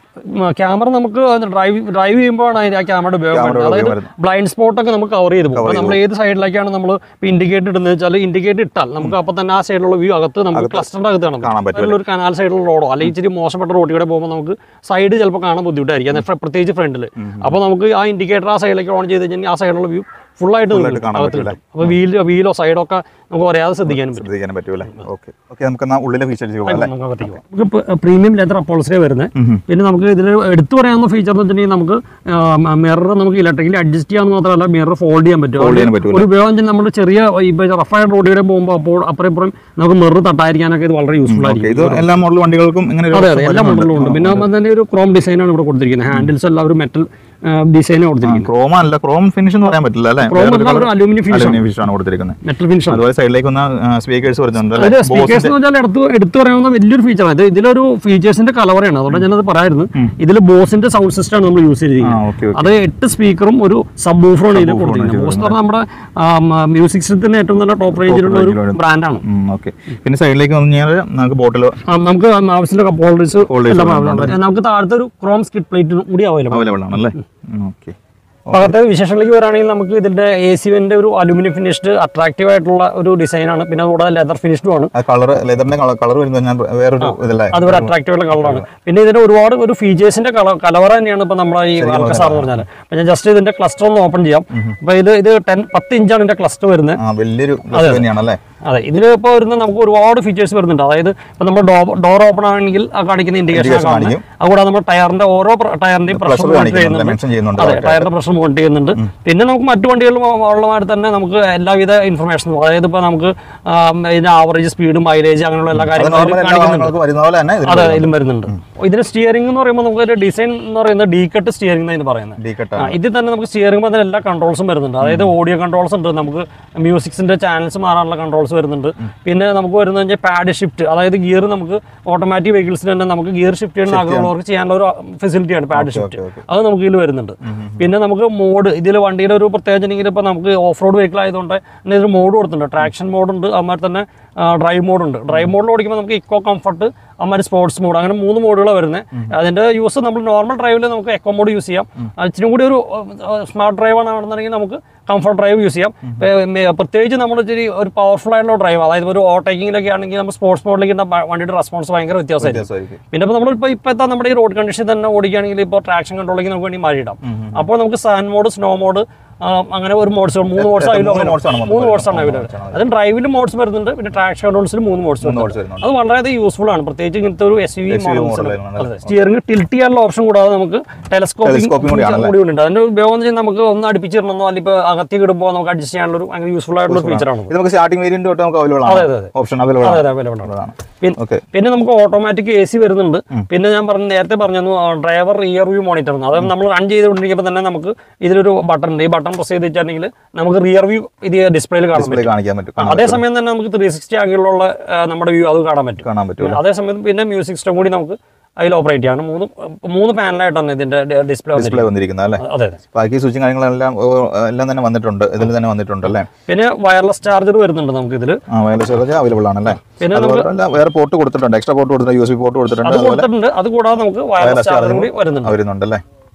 ക്യാമറ നമുക്ക് ഡ്രൈവ് ഡ്രൈവ് ചെയ്യുമ്പോഴാണ് അതിന് ആ ക്യാമറയുടെ ഉപയോഗം Camera വരുന്നത്. ഉപയോഗം അതായത് ബ്ലൈൻഡ് സ്പോട്ട് ഒക്കെ നമുക്ക് കവർ ചെയ്ത് പോകും നമ്മൾ ഏത് സൈഡിലേക്കാണ് നമ്മൾ ഇൻഡിക്കേറ്റ് ഇടുന്നത് വെച്ചാൽ ഇൻഡിക്കേറ്റ് ഇട്ടാൽ നമുക്ക് അപ്പോൾ തന്നെ ആ സൈഡിലുള്ള വ്യൂ അകത്ത് നമുക്ക് ക്ലസ്റ്ററിന്റെ അകത്ത് കാണാം കാണാൻ പറ്റും അതിലുള്ള ഒരു കനാൽ സൈഡിലുള്ള റോഡോ അല്ലെങ്കിൽ ഇച്ചിരി മോശപ്പെട്ട റോഡിൽ കൂടെ പോകുമ്പോൾ നമുക്ക് സൈഡ് ചിലപ്പോൾ കാണാൻ ബുദ്ധിമുട്ടായിരിക്കും അത് ഫ്ര- പ്രത്യേകിച്ച് ഫ്രണ്ടിൽ അപ്പോൾ നമുക്ക് ആ ഇൻഡിക്കേറ്റർ ആ സൈഡിലേക്ക് ഓൺ ചെയ്ത് കഴിഞ്ഞാൽ ആ സൈഡിലുള്ള വ്യൂ ഫുള്ളായിട്ട് കാണാൻ പറ്റും അപ്പോൾ വീലോ വീലോ സൈഡോ ഒക്കെ നമുക്ക് പറയാതെ ശ്രദ്ധിക്കാനും പറ്റും ശ്രദ്ധിക്കാനും പറ്റുമല്ലേ ഓക്കെ ഓക്കെ നമുക്ക് എന്നാ ഉള്ളിലെ ഫീച്ചേഴ്സ് പോകാം അല്ലേ നമുക്ക് അകത്തേക്ക് പോകാം. നമുക്ക് പ്രീമിയം ലെതർ അപ്പോൾസറി വരുന്നത് പിന്നെ നമുക്ക് ഇതിൽ എടുത്തു പറയാവുന്ന ഫീച്ചർ എന്ന് വെച്ചിട്ടുണ്ടെങ്കിൽ നമുക്ക് മിറർ നമുക്ക് ഇലക്ട്രിക്കലി അഡ്ജസ്റ്റ് ചെയ്യാന്ന് മാത്രമല്ല മിറർ ഫോൾഡ് ചെയ്യാൻ പറ്റും Fold ചെയ്യാൻ പറ്റും ഒരു ഉപയോഗം വെച്ചാൽ നമ്മൾ ചെറിയ ഇപ്പോൾ റഫായ റോഡിലൂടെ പോകുമ്പോൾ അപ്പോൾ അപ്പുറം ഇപ്പുറം നമുക്ക് മിറർ തട്ടായിരിക്കാനൊക്കെ ഇത് വളരെ യൂസ്ഫുൾ ഓക്കെ ആയിരിക്കും ഇത് എല്ലാ മോഡൽ വണ്ടികൾക്കും ഇങ്ങനെ ഒരു അതെ അതെ option എല്ലാ വരുന്നുണ്ട്. മോഡലും ഉണ്ട് പിന്നെ അതുപോലെ തന്നെ ഒരു ക്രോം ഡിസൈനാണ് ഇവിടെ കൊടുത്തിരിക്കുന്നത് ഹാൻഡിൽസ് എല്ലാം ഒരു മെറ്റൽ ഡിസൈനാണ് കൊടുത്തിരിക്കുന്നത് ക്രോമ അല്ല ക്രോം ഫിനിഷ് എന്ന് പറയാൻ പറ്റില്ല അല്ലേ ക്രോം അല്ല ഒരു അലൂമിനിയം ഫിനിഷ് അലുമിനിയം ഫിനിഷ് ആണ് കൊടുത്തിരിക്കുന്നത് മെറ്റൽ ഫിനിഷ് ആണ് അതുപോലെ സൈഡിലേക്ക് വന്ന സ്പീക്കേഴ്സ് വരുന്നുണ്ട് അല്ലേ അതായത് സ്പീക്കേഴ്സ് എന്ന് വെച്ചാൽ എടുത്ത് എടുത്തു പറയാവുന്ന വലിയൊരു ഫീച്ചറാണ് ഇത് ഇതിലൊരു ഫീച്ചേഴ്സിന്റെ കലവറയാണ് അതുകൊണ്ട് ഞാനത് പറയായിരുന്നു ഇതിൽ ബോസിന്റെ സൗണ്ട് സിസ്റ്റം ആണ് നമ്മൾ യൂസ് ആ ചെയ്തിരിക്കുന്നത് ഓക്കെ അത് എട്ട് സ്പീക്കറും ഒരു സബ് ഊഫറാണ് ഇതിൽ കൊടുത്തിരിക്കുന്നത് ബോസ് എന്ന് പറഞ്ഞാൽ നമ്മുടെ മ്യൂസിക് സിസ്റ്റത്തിന് ഏറ്റവും നല്ല ടോപ്പ് റേഞ്ചിലുള്ള ഒരു range ബ്രാൻഡാണ് ഓക്കെ പിന്നെ സൈഡിലേക്ക് വന്നു കഴിഞ്ഞാൽ നമുക്ക് ബോട്ടിൽ നമുക്ക് ആവശ്യമുള്ള കപ്പ് ഹോൾഡേഴ്സ് Holders എല്ലാം available ആണ്. നമുക്ക് താഴത്തെ ഒരു ക്രോം സ്കിറ്റ് പ്ലേറ്റ് കൂടി അവൈലബിൾ അവൈലബിൾ ആണല്ലേ ഓക്കെ അകത്തെ വിശേഷങ്ങളിലേക്ക് വരാണെങ്കിൽ നമുക്ക് ഇതിന്റെ എ സി വെന്റെ ഒരു അലുമിനിയം ഫിനിഷ്ഡ് അട്രാക്റ്റീവ് ആയിട്ടുള്ള ഒരു ഡിസൈനാണ് പിന്നെ അതുകൂടാതെ ലെതർ ഫിനിഷ്ഡും ആണ് ആ കളർ ലെതറിന്റെ കളർ വരുന്നത് ഞാൻ വേറൊരു ഇതല്ലേ അത് ഒരു അട്രാക്റ്റീവ് ആയിട്ടുള്ള കളറാണ് പിന്നെ ഇതിന് ഒരുപാട് ഒരു ഫീച്ചേഴ്സിന്റെ കലവറ തന്നെയാണ് ഇപ്പൊ നമ്മുടെ ഈ ആൽക്കസാർ എന്ന് പറഞ്ഞാൽ അപ്പൊ ഞാൻ ജസ്റ്റ് ഇതിന്റെ ക്ലസ്റ്റർ ഒന്ന് ഓപ്പൺ ചെയ്യാം അപ്പൊ ഇത് ഇത് ടെൻ പത്ത് ഇഞ്ചാണ് ഇതിന്റെ ക്ലസ്റ്റർ വരുന്നത് ആ വലിയൊരു ബസ് തന്നെയാണല്ലേ അതെ ഇതിൽ ഇപ്പോൾ വരുന്ന നമുക്ക് ഒരുപാട് ഫീച്ചേഴ്സ് വരുന്നുണ്ട് അതായത് ഇപ്പൊ നമ്മൾ ഡോർ ഓപ്പൺ ആണെങ്കിൽ ആ കാണിക്കുന്ന ഇൻഡിക്കേഷൻ Indication കാണിക്കും അതുകൂടാതെ നമ്മൾ ടയറിന്റെ ഓരോ ടയറിന്റെയും പ്രഷർ പ്രഷർ മോണിറ്റർ കാണിക്കുന്നുണ്ട് ചെയ്യുന്നുണ്ട് മെൻഷൻ ചെയ്യുന്നുണ്ട് അതെ ടയറിന്റെ പ്രഷർ മോണിറ്റർ ചെയ്യുന്നുണ്ട് പിന്നെ നമുക്ക് മറ്റു വണ്ടികളിലും ഉള്ളമാതിരി തന്നെ നമുക്ക് എല്ലാവിധ ഇൻഫർമേഷനും അതായത് ഇപ്പൊ നമുക്ക് ആം, ഇതിന്റെ ആവറേജ് സ്പീഡ് മൈലേജ് അങ്ങനെയുള്ള എല്ലാ അത് കാര്യങ്ങളും നോർമൽ എല്ലാ കാണിക്കുന്നുണ്ട് വാഹനങ്ങൾക്ക് വരുന്ന പോലെ തന്നെ ഇതിൽ അതെ ഇതിലും വരുന്നുണ്ട് ഇതിന്റെ സ്റ്റിയറിംഗ് എന്ന് പറയുമ്പോൾ നമുക്ക് ഒരു ഡിസൈൻ എന്ന് പറയുന്നത് ഡീ കട്ട് സ്റ്റിയറിംഗ് എന്നാണ് പറയുന്നത് ഡീ കട്ട ആ, ഇതിൽ തന്നെ നമുക്ക് സ്റ്റിയറിംഗ് തന്നെ എല്ലാ കൺട്രോൾസും വരുന്നുണ്ട് അതായത് ഓഡിയോ കൺട്രോൾസ് ഉണ്ട് നമുക്ക് മ്യൂസിക്സിന്റെ ചാനൽസ് മാറാനുള്ള കൺട്രോൾസ് വരുന്നുണ്ട് പിന്നെ നമുക്ക് വരുന്നത് പാഡ് ഷിഫ്റ്റ് അതായത് ഗിയർ നമുക്ക് ഓട്ടോമാറ്റിക് വെഹിക്കിൾസിന് തന്നെ നമുക്ക് ഗിയർ ഷിഫ്റ്റ് ചെയ്യുന്ന ആഗ്രഹമുള്ളവർക്ക് ചെയ്യാനുള്ള ഒരു ഫെസിലിറ്റിയാണ് പാഡ് ഷിഫ്റ്റ് ഓക്കെ അത് നമുക്ക് ഇതിൽ വരുന്നുണ്ട് പിന്നെ നമുക്ക് മോഡ് ഇതിൽ വണ്ടിയുടെ ഒരു പ്രത്യേകത ഉണ്ടെങ്കിൽ ഇപ്പോൾ നമുക്ക് ഓഫ് റോഡ് വെഹിക്കിൾ ആയതുകൊണ്ട് തന്നെ ഇതിൽ മോഡ് കൊടുത്തിട്ടുണ്ട് ട്രാക്ഷൻ മോഡ് ഉണ്ട് അതുമാതിരി തന്നെ ഡ്രൈവ് മോഡ് ഉണ്ട് ഡ്രൈവ് മോഡിൽ ഓടിക്കുമ്പോൾ നമുക്ക് ഇക്കോ കംഫർട്ട് അതുമാതിരി സ്പോർട്സ് മോഡ് അങ്ങനെ മൂന്ന് മോഡുകളാണ് വരുന്നത് അതിൻ്റെ യൂസ് നമ്മൾ നോർമൽ ഡ്രൈവിൽ നമുക്ക് എക്കോ മോഡ് യൂസ് ചെയ്യാം അത് ഇച്ചിരി കൂടി ഒരു സ്മാർട്ട് ഡ്രൈവ് ആണെന്നുണ്ടെങ്കിൽ നമുക്ക് കംഫർട്ട് ഡ്രൈവ് യൂസ് ചെയ്യാം ഇപ്പൊ, മേ- പ്രത്യേകിച്ച് നമ്മൾ ഇച്ചിരി ഒരു പവർഫുൾ ആയിട്ടുള്ള ഡ്രൈവ് അതായത് ഒരു ഓവർടേക്കിങ്ങിലൊക്കെ ആണെങ്കിൽ നമ്മൾ സ്പോർട്സ് മോഡിലേക്ക് വണ്ടിയുടെ റെസ്പോൺസ് ഭയങ്കര വ്യത്യാസമായിരിക്കും വ്യത്യാസമായിരിക്കും പിന്നെ ഇപ്പോൾ നമ്മളിപ്പോൾ ഇപ്പോഴത്തെ നമ്മുടെ ഈ റോഡ് കണ്ടീഷൻ തന്നെ ഓടിക്കുകയാണെങ്കിൽ ഇപ്പോൾ ട്രാക്ഷൻ കൺട്രോളിലേക്ക് നമുക്ക് വേണ്ടി മാറിയിടാം അപ്പോൾ നമുക്ക് സാൻ മോഡ് സ്നോ മോഡ് അങ്ങനെ ഒരു മോഡ്സ് മൂന്ന് മോഡ്സ് മൂന്ന് അവൈലബിൾ modes ആണ് മൂന്ന് മോഡ്സ് ആണ് മൂന്ന് അവൈലബിൾ modes ആണ് അതും ഡ്രൈവിലും മോഡ്സ് വരുന്നുണ്ട് പിന്നെ ട്രാക്ഷൻ കൺട്രോൾസിൽ മൂന്ന് മോഡ്സ് modes വരുന്നുണ്ട് വരുന്നുണ്ട്. അത് വളരെയധികം യൂസ്ഫുൾ ആണ് പ്രത്യേകിച്ച് ഇങ്ങനത്തെ ഒരു S U V model models ആണ്. സ്റ്റിയറിംഗ് ടിൽറ്റ് ചെയ്യാനുള്ള ഓപ്ഷൻ കൂടാതെ നമുക്ക് ടെലസ്കോപ്പിംഗ് Telescoping കൂടി ആണല്ലേ? കൂടി ഉണ്ട് അതിന്റെ ഉപയോഗം എന്ന് വെച്ചാൽ നമുക്ക് ഒന്ന് അടുപ്പിച്ചിടണമെന്നോ അല്ലെങ്കിൽ ഇപ്പോൾ അകത്തി ഇടുമ്പോൾ നമുക്ക് അഡ്ജസ്റ്റ് ചെയ്യാനുള്ള ഒരു ഭയങ്കര യൂസ്ഫുൾ ആയിട്ടുള്ള ഫീച്ചറാണ് ഇത് നമുക്ക് സ്റ്റാർട്ടിംഗ് വേരിയന്റ് തൊട്ട് നമുക്ക് അവൈലബിൾ അതെ ആണ് അതെ അതെ ഓപ്ഷൻ അവൈലബിൾ അതെ ആണ് അതെ അവൈലബിൾ ആണ് ഉള്ളതാണ്. പിന്നെ ഓക്കെ പിന്നെ നമുക്ക് ഓട്ടോമാറ്റിക് എ സി വരുന്നുണ്ട് പിന്നെ ഞാൻ പറഞ്ഞ നേരത്തെ പറഞ്ഞു ഡ്രൈവർ റിയർ വ്യൂ മോണിറ്റർ അതായത് നമ്മൾ റൺ ചെയ്തുകൊണ്ടിരിക്കുമ്പോൾ തന്നെ നമുക്ക് ഇതിലൊരു ബട്ടൺ ഉണ്ട് ഈ ബട്ടൺ പ്രസ് ചെയ്ത് വെച്ചിട്ടുണ്ടെങ്കിൽ നമുക്ക് റിയർ വ്യൂ ഇത് ഡിസ്പ്ലേയിൽ കാണാൻ ഡിസ്പ്ലേ പറ്റും കാണിക്കാൻ പറ്റും കാണാൻ അതേസമയം തന്നെ നമുക്ക് ത്രീ സിക്സ്റ്റി ആംഗിളിലുള്ള നമ്മുടെ വ്യൂ അത് കാണാൻ പറ്റും കാണാൻ പറ്റും അതേസമയം പിന്നെ മ്യൂസിക് സിസ്റ്റം കൂടി നമുക്ക് അതിൽ ഓപ്പറേറ്റ് ചെയ്യാം അങ്ങനെ മൂന്ന് മൂന്ന് പാനലായിട്ടാണ് ഇതിന്റെ ഡിസ്പ്ലേ ഡിസ്പ്ലേ വന്നിരിക്കുന്നത് അല്ലേ അതെ അതെ ബാക്കി സ്വിച്ചും കാര്യങ്ങളെല്ലാം ഓ, എല്ലാം തന്നെ വന്നിട്ടുണ്ട് ഇതിൽ തന്നെ വന്നിട്ടുണ്ട് അല്ലേ പിന്നെ വയർലെസ് ചാർജർ വരുന്നുണ്ട് നമുക്ക് ഇതിൽ ആ വയർലെസ് ചാർജ് അവൈലബിൾ ആണല്ലേ പിന്നെ അതുപോലെ തന്നെ വേറെ പോർട്ട് കൊടുത്തിട്ടുണ്ട് എക്സ്ട്രാ പോർട്ട് കൊടുത്തിട്ടുണ്ട് യു എസ് ബി പോർട്ട് കൊടുത്തിട്ടുണ്ട് അത് അതുപോലെ കൊടുത്തിട്ടുണ്ട് അത് കൂടാതെ നമുക്ക് വയർലെസ് ചാർജർ കൂടി വരുന്നുണ്ട് വരുന്നുണ്ട് അല്ലേ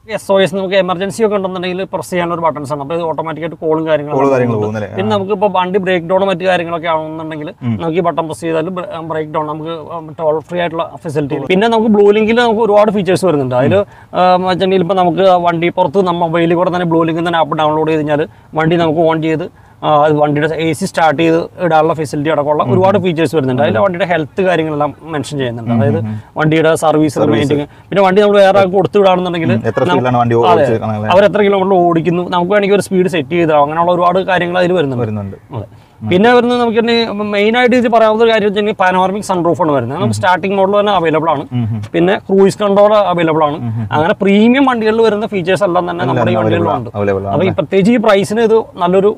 എസ് ഒ എസ് നമുക്ക് എമർജൻസി ഒക്കെ ഉണ്ടെന്നുണ്ടെങ്കിൽ പ്രസ് ചെയ്യാനുള്ള ഒരു ബട്ടൺസ് ആണ് അപ്പോൾ ഇത് ഓട്ടോമാറ്റിക്കായിട്ട് കോളും കാര്യങ്ങളും കോള് കാര്യങ്ങൾ പോകുന്നല്ലേ പിന്നെ നമുക്ക് ഇപ്പോൾ വണ്ടി ബ്രേക്ക് ഡൗൺ മറ്റു കാര്യങ്ങളൊക്കെ ആണെന്നുണ്ടെങ്കിൽ നമുക്ക് ഈ ബട്ടൺ പ്രസ് ചെയ്താൽ ബ്രേക്ക് ഡൗൺ നമുക്ക് ടോൾ ഫ്രീ ആയിട്ടുള്ള ഫെസിലിറ്റി പിന്നെ നമുക്ക് ബ്ലൂ ലിങ്കിൽ നമുക്ക് ഒരുപാട് ഫീച്ചേഴ്സ് വരുന്നുണ്ട് അതിൽ വെച്ചിട്ടുണ്ടെങ്കിൽ ഇപ്പോൾ നമുക്ക് വണ്ടി പുറത്ത് നമ്മൾ മൊബൈലിൽ കൂടെ തന്നെ ബ്ലൂ ലിങ്കിൽ തന്നെ ആപ്പ് ഡൗൺലോഡ് ചെയ്ത് കഴിഞ്ഞാൽ വണ്ടി നമുക്ക് ഓൺ ചെയ്ത് ആ, അത് വണ്ടിയുടെ എ സി സ്റ്റാർട്ട് ചെയ്ത് ഇടാനുള്ള ഫെസിലിറ്റി അടക്കമുള്ള ഒരുപാട് ഫീച്ചേഴ്സ് വരുന്നുണ്ട് അതിൽ വണ്ടിയുടെ ഹെൽത്ത് കാര്യങ്ങളെല്ലാം മെൻഷൻ ചെയ്യുന്നുണ്ട് അതായത് വണ്ടിയുടെ സർവീസ് മെയിൻറ്റെയിൻ പിന്നെ വണ്ടി നമ്മൾ വേറെ ആൾക്ക് കൊടുത്തു വിടാണെന്നുണ്ടെങ്കിൽ എത്ര സ്പീഡിലാണ് വണ്ടി അതെ ഓടിച്ച് കാണാൻ അവർ എത്ര കിലോമീറ്റർ ഓടിക്കുന്നു നമുക്ക് വേണമെങ്കിൽ ഒരു സ്പീഡ് സെറ്റ് ചെയ്താൽ അങ്ങനെയുള്ള ഒരുപാട് കാര്യങ്ങൾ അതിൽ വരുന്നുണ്ട് വരുന്നുണ്ട് അതെ. പിന്നെ വരുന്നത് നമുക്ക് മെയിൻ ആയിട്ട് ഇത് പറയാവുന്ന ഒരു കാര്യം വെച്ചാൽ പാനോർമിക് സൺറൂഫ് ആണ് വരുന്നത് നമുക്ക് സ്റ്റാർട്ടിംഗ് മോഡൽ തന്നെ അവൈലബിൾ ആണ് പിന്നെ ക്രൂയിസ് കൺട്രോൾ അവൈലബിൾ ആണ് അങ്ങനെ പ്രീമിയം വണ്ടികളിൽ വരുന്ന ഫീച്ചേഴ്സ് എല്ലാം തന്നെ നമ്മുടെ ഈ വണ്ടികളിലുണ്ട് അവൈലബിൾ അപ്പൊ ഈ പ്രത്യേകിച്ച് ഈ പ്രൈസിന് ഇത് നല്ലൊരു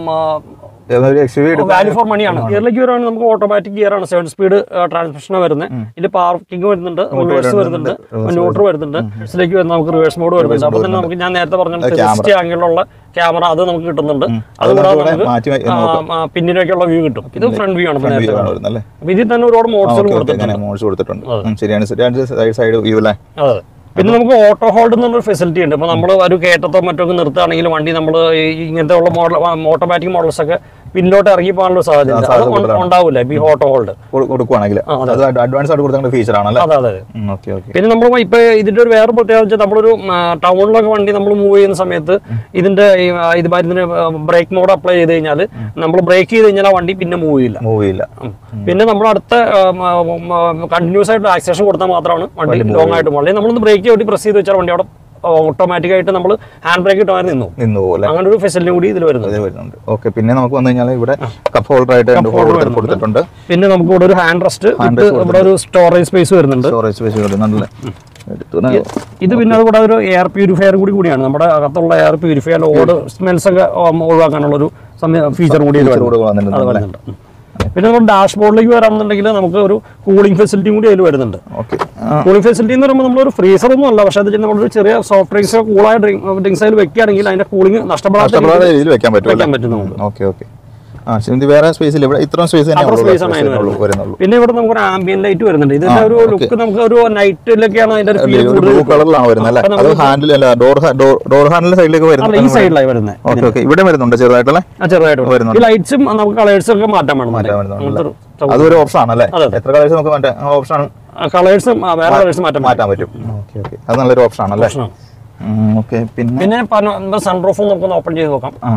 ഒരു എക്സ് യു വി എടുക്കാൻ വാല്യൂ ഫോർ മണിയാണ് ഗിയറിലേക്ക് വരുവാണെങ്കിൽ നമുക്ക് ഓട്ടോമാറ്റിക് ഗിയർ ആണ് സെവൻ സ്പീഡ് ട്രാൻസ്മിഷൻ വരുന്നത് ഇതിൽ പാർക്കിംഗ് വരുന്നുണ്ട് റിവേഴ്സ് വരുന്നുണ്ട് ന്യൂട്രൽ വരുന്നുണ്ട് ഇതിലേക്ക് വരുന്ന നമുക്ക് റിവേഴ്സ് മോഡ് വരുന്നുണ്ട് അപ്പൊ തന്നെ നമുക്ക് ഞാൻ നേരത്തെ പറഞ്ഞ സിക്സ്റ്റി ആംഗിളുള്ള ക്യാമറ അത് നമുക്ക് കിട്ടുന്നുണ്ട് അതുകൂടാതെ കൂടെ നമുക്ക് മാറ്റി വെ- ആ, ആ, പിന്നിലേക്കുള്ള വ്യൂ കിട്ടും ഇത് ഫ്രണ്ട് വ്യൂ ആണ് ഇപ്പൊ നേരത്തെ ആണ് പറഞ്ഞത്. വരുന്നത് അല്ലേ അപ്പൊ ഇതിൽ തന്നെ ഒരുപാട് മോഡ്സുകൾ ഓക്കെ ഓക്കെ കൊടുത്തിട്ടുണ്ട് അങ്ങനെ മോഡ്സ് കൊടുത്തിട്ടുണ്ട് ഉം, ശരിയാണ് രണ്ട് സൈഡ് സൈഡ് വ്യൂ അല്ലേ അതെ പിന്നെ നമുക്ക് ഓട്ടോ ഹോൾഡ് എന്നുള്ളൊരു ഫെസിലിറ്റി ഉണ്ട് ഇപ്പോൾ നമ്മൾ ഒരു കയറ്റത്തോ മറ്റൊക്കെ നിർത്തുകയാണെങ്കിൽ വണ്ടി നമ്മൾ ഇങ്ങനത്തെ ഉള്ള മോഡൽ ഓട്ടോമാറ്റിക് മോഡൽസ് ഒക്കെ പിന്നിലോട്ട് ഇറങ്ങി പോകാനുള്ള സാധ്യത ഉണ്ട്. അത് ഉണ്ട- ഉണ്ടാവില്ല ഈ ഓട്ടോ ഹോൾഡ് കൊടു- കൊടുക്കുവാണെങ്കിൽ അത് അഡ്വാൻസ് ആയിട്ട് കൊടുക്കുന്ന ഫീച്ചർ ആണല്ലേ അതെ അതെ ഓക്കെ ഓക്കെ പിന്നെ നമ്മൾ ഇപ്പൊ ഇതിന്റെ ഒരു വേറെ പ്രത്യേകത വെച്ചാൽ നമ്മളൊരു ടൗണിലൊക്കെ വണ്ടി നമ്മൾ മൂവ് ചെയ്യുന്ന സമയത്ത് ഇതിന്റെ ഈ, ആ, ഇത് ഇതിന് ബ്രേക്ക് മോഡ് അപ്ലൈ ചെയ്ത് കഴിഞ്ഞാൽ നമ്മൾ ബ്രേക്ക് ചെയ്ത് കഴിഞ്ഞാൽ ആ വണ്ടി പിന്നെ മൂവ് ചെയ്യില്ല മൂവ് ചെയ്യില്ല ഉം. പിന്നെ നമ്മൾ അടുത്ത കണ്ടിന്യൂസ് ആയിട്ട് ആക്സേഷൻ കൊടുത്താൽ മാത്രമാണ് വണ്ടി ലോങ് ആയിട്ട് പോകുന്നത് നമ്മളൊന്ന് ബ്രേക്ക് ചവിട്ടി പ്രസ് ചെയ്ത് വെച്ചാൽ വണ്ടി അവിടെ ഓട്ടോമാറ്റിക് ആയിട്ട് നമ്മൾ ഹാൻഡ് ബ്രേക്ക് ഇട്ടാൽ നിന്നു നിന്ന് പോകും അല്ലേ അങ്ങനെ ഒരു ഫെസിലിറ്റി കൂടി ഇതിൽ വരുന്നത് ഇത് വരുന്നുണ്ട് ഓക്കെ പിന്നെ നമുക്ക് വന്നു കഴിഞ്ഞാൽ ഇവിടെ കപ്പ് ഹോൾഡർ ആയിട്ട് രണ്ട് ഹോൾഡർ കൊടുത്തിട്ടുണ്ട് പിന്നെ നമുക്ക് ഇവിടെ ഒരു ഹാൻഡ് റെസ്റ്റ് ഇവിടെ ഒരു സ്റ്റോറേജ് സ്പേസ് വരുന്നുണ്ട് സ്റ്റോറേജ് സ്പേസ് വരുന്നുണ്ടല്ലേ എടുത്തു ന- ഇത് പിന്നെ അതുകൂടെ ഒരു എയർ പ്യൂരിഫയർ കൂടി കൂടിയാണ് നമ്മുടെ അകത്തുള്ള എയർ പ്യൂരിഫയർ ഓട് സ്മെൽസ് ഒക്കെ ഉം, ഒഴിവാക്കാനുള്ള ഒരു ഫീച്ചർ കൂടി ഇതിൽ കൂടെ വരുന്നുണ്ട്. വന്നിട്ടുണ്ട് അത് വരുന്നുണ്ട് ഉം. പിന്നെ നമ്മൾ ഡാഷ്ബോർഡിലേക്ക് വരാമെന്നുണ്ടെങ്കിൽ നമുക്ക് ഒരു കൂളിംഗ് ഫെസിലിറ്റിയും കൂടി അതിൽ വരുന്നുണ്ട് ഓക്കെ കൂളിംഗ് ഫെസിലിറ്റി എന്ന് പറയുമ്പോൾ നമ്മളൊരു ഫ്രീസർ ഒന്നും അല്ല പക്ഷേ അത് നമ്മളൊരു ചെറിയ സോഫ്റ്റ് ഡ്രിങ്ക്സ് കൂളായ ഡ്രിങ്ക്സ് അതിൽ വെക്കുകയാണെങ്കിൽ അതിന്റെ കൂളിംഗ് നഷ്ടപ്പെടാത്ത ഇഷ്ടപ്പെടാതെ രീതിയിൽ വെക്കാൻ പറ്റും വെക്കാൻ പറ്റും നമുക്ക് ഓക്കെ ഓക്കെ ആ ശരി ഇത് വേറെ സ്പേസിൽ ഇവിടെ ഇത്രയും സ്പേസ് തന്നെ അത്ര ഉള്ളൂ, space ആണ് space അതിന് ഉള്ളൂ, വരുന്നുള്ളൂ പിന്നെ ഇവിടെ നമുക്ക് ഒരു ആംബിയൻ ലൈറ്റ് വരുന്നുണ്ട് ഇതിന്റെ ഒരു ലുക്ക് നമുക്ക് ഒരു നൈറ്റിലൊക്കെയാണ് അതിന്റെ ഒരു ഫീൽ ഒരു ബ്ലൂ കളറിലാണ് വരുന്നത് അല്ലേ അത് ഹാൻഡിൽ അല്ല ഡോർ ഡോർ ഹാൻഡിൽ സൈഡിലേക്ക് അല്ല ഈ വരുന്നത് സൈഡിലായി വരുന്നത് ഓക്കെ ഓക്കെ ഇവിടെ വരുന്നുണ്ട് ചെറുതായിട്ടല്ലേ ആ ചെറുതായിട്ട് വരും. വരുന്നുണ്ട്. ഈ ലൈറ്റ്സും നമുക്ക് കളേഴ്സും ഒക്കെ മാറ്റാൻ വേണം മാറ്റാൻ വരുന്നുണ്ട് അങ്ങനത്തെ ഒരു സൗ- അതൊരു ഓപ്ഷൻ ആണല്ലേ അതെ, അതെ. എത്ര കളേഴ്സ് നമുക്ക് മാറ്റാം ഓപ്ഷൻ ആണ് ആ കളേഴ്സും ആ, വേറെ കളേഴ്സ് മാറ്റാൻ മാറ്റാൻ പറ്റും ഓക്കെ ഓക്കെ അത് നല്ലൊരു ഓപ്ഷൻ ആണല്ലേ പ്രശ്നമാണ് ഓക്കെ പിന്നെ പിന്നെ സൺറൂഫും നമുക്കൊന്ന് ഓപ്പൺ ചെയ്ത് നോക്കാം ആ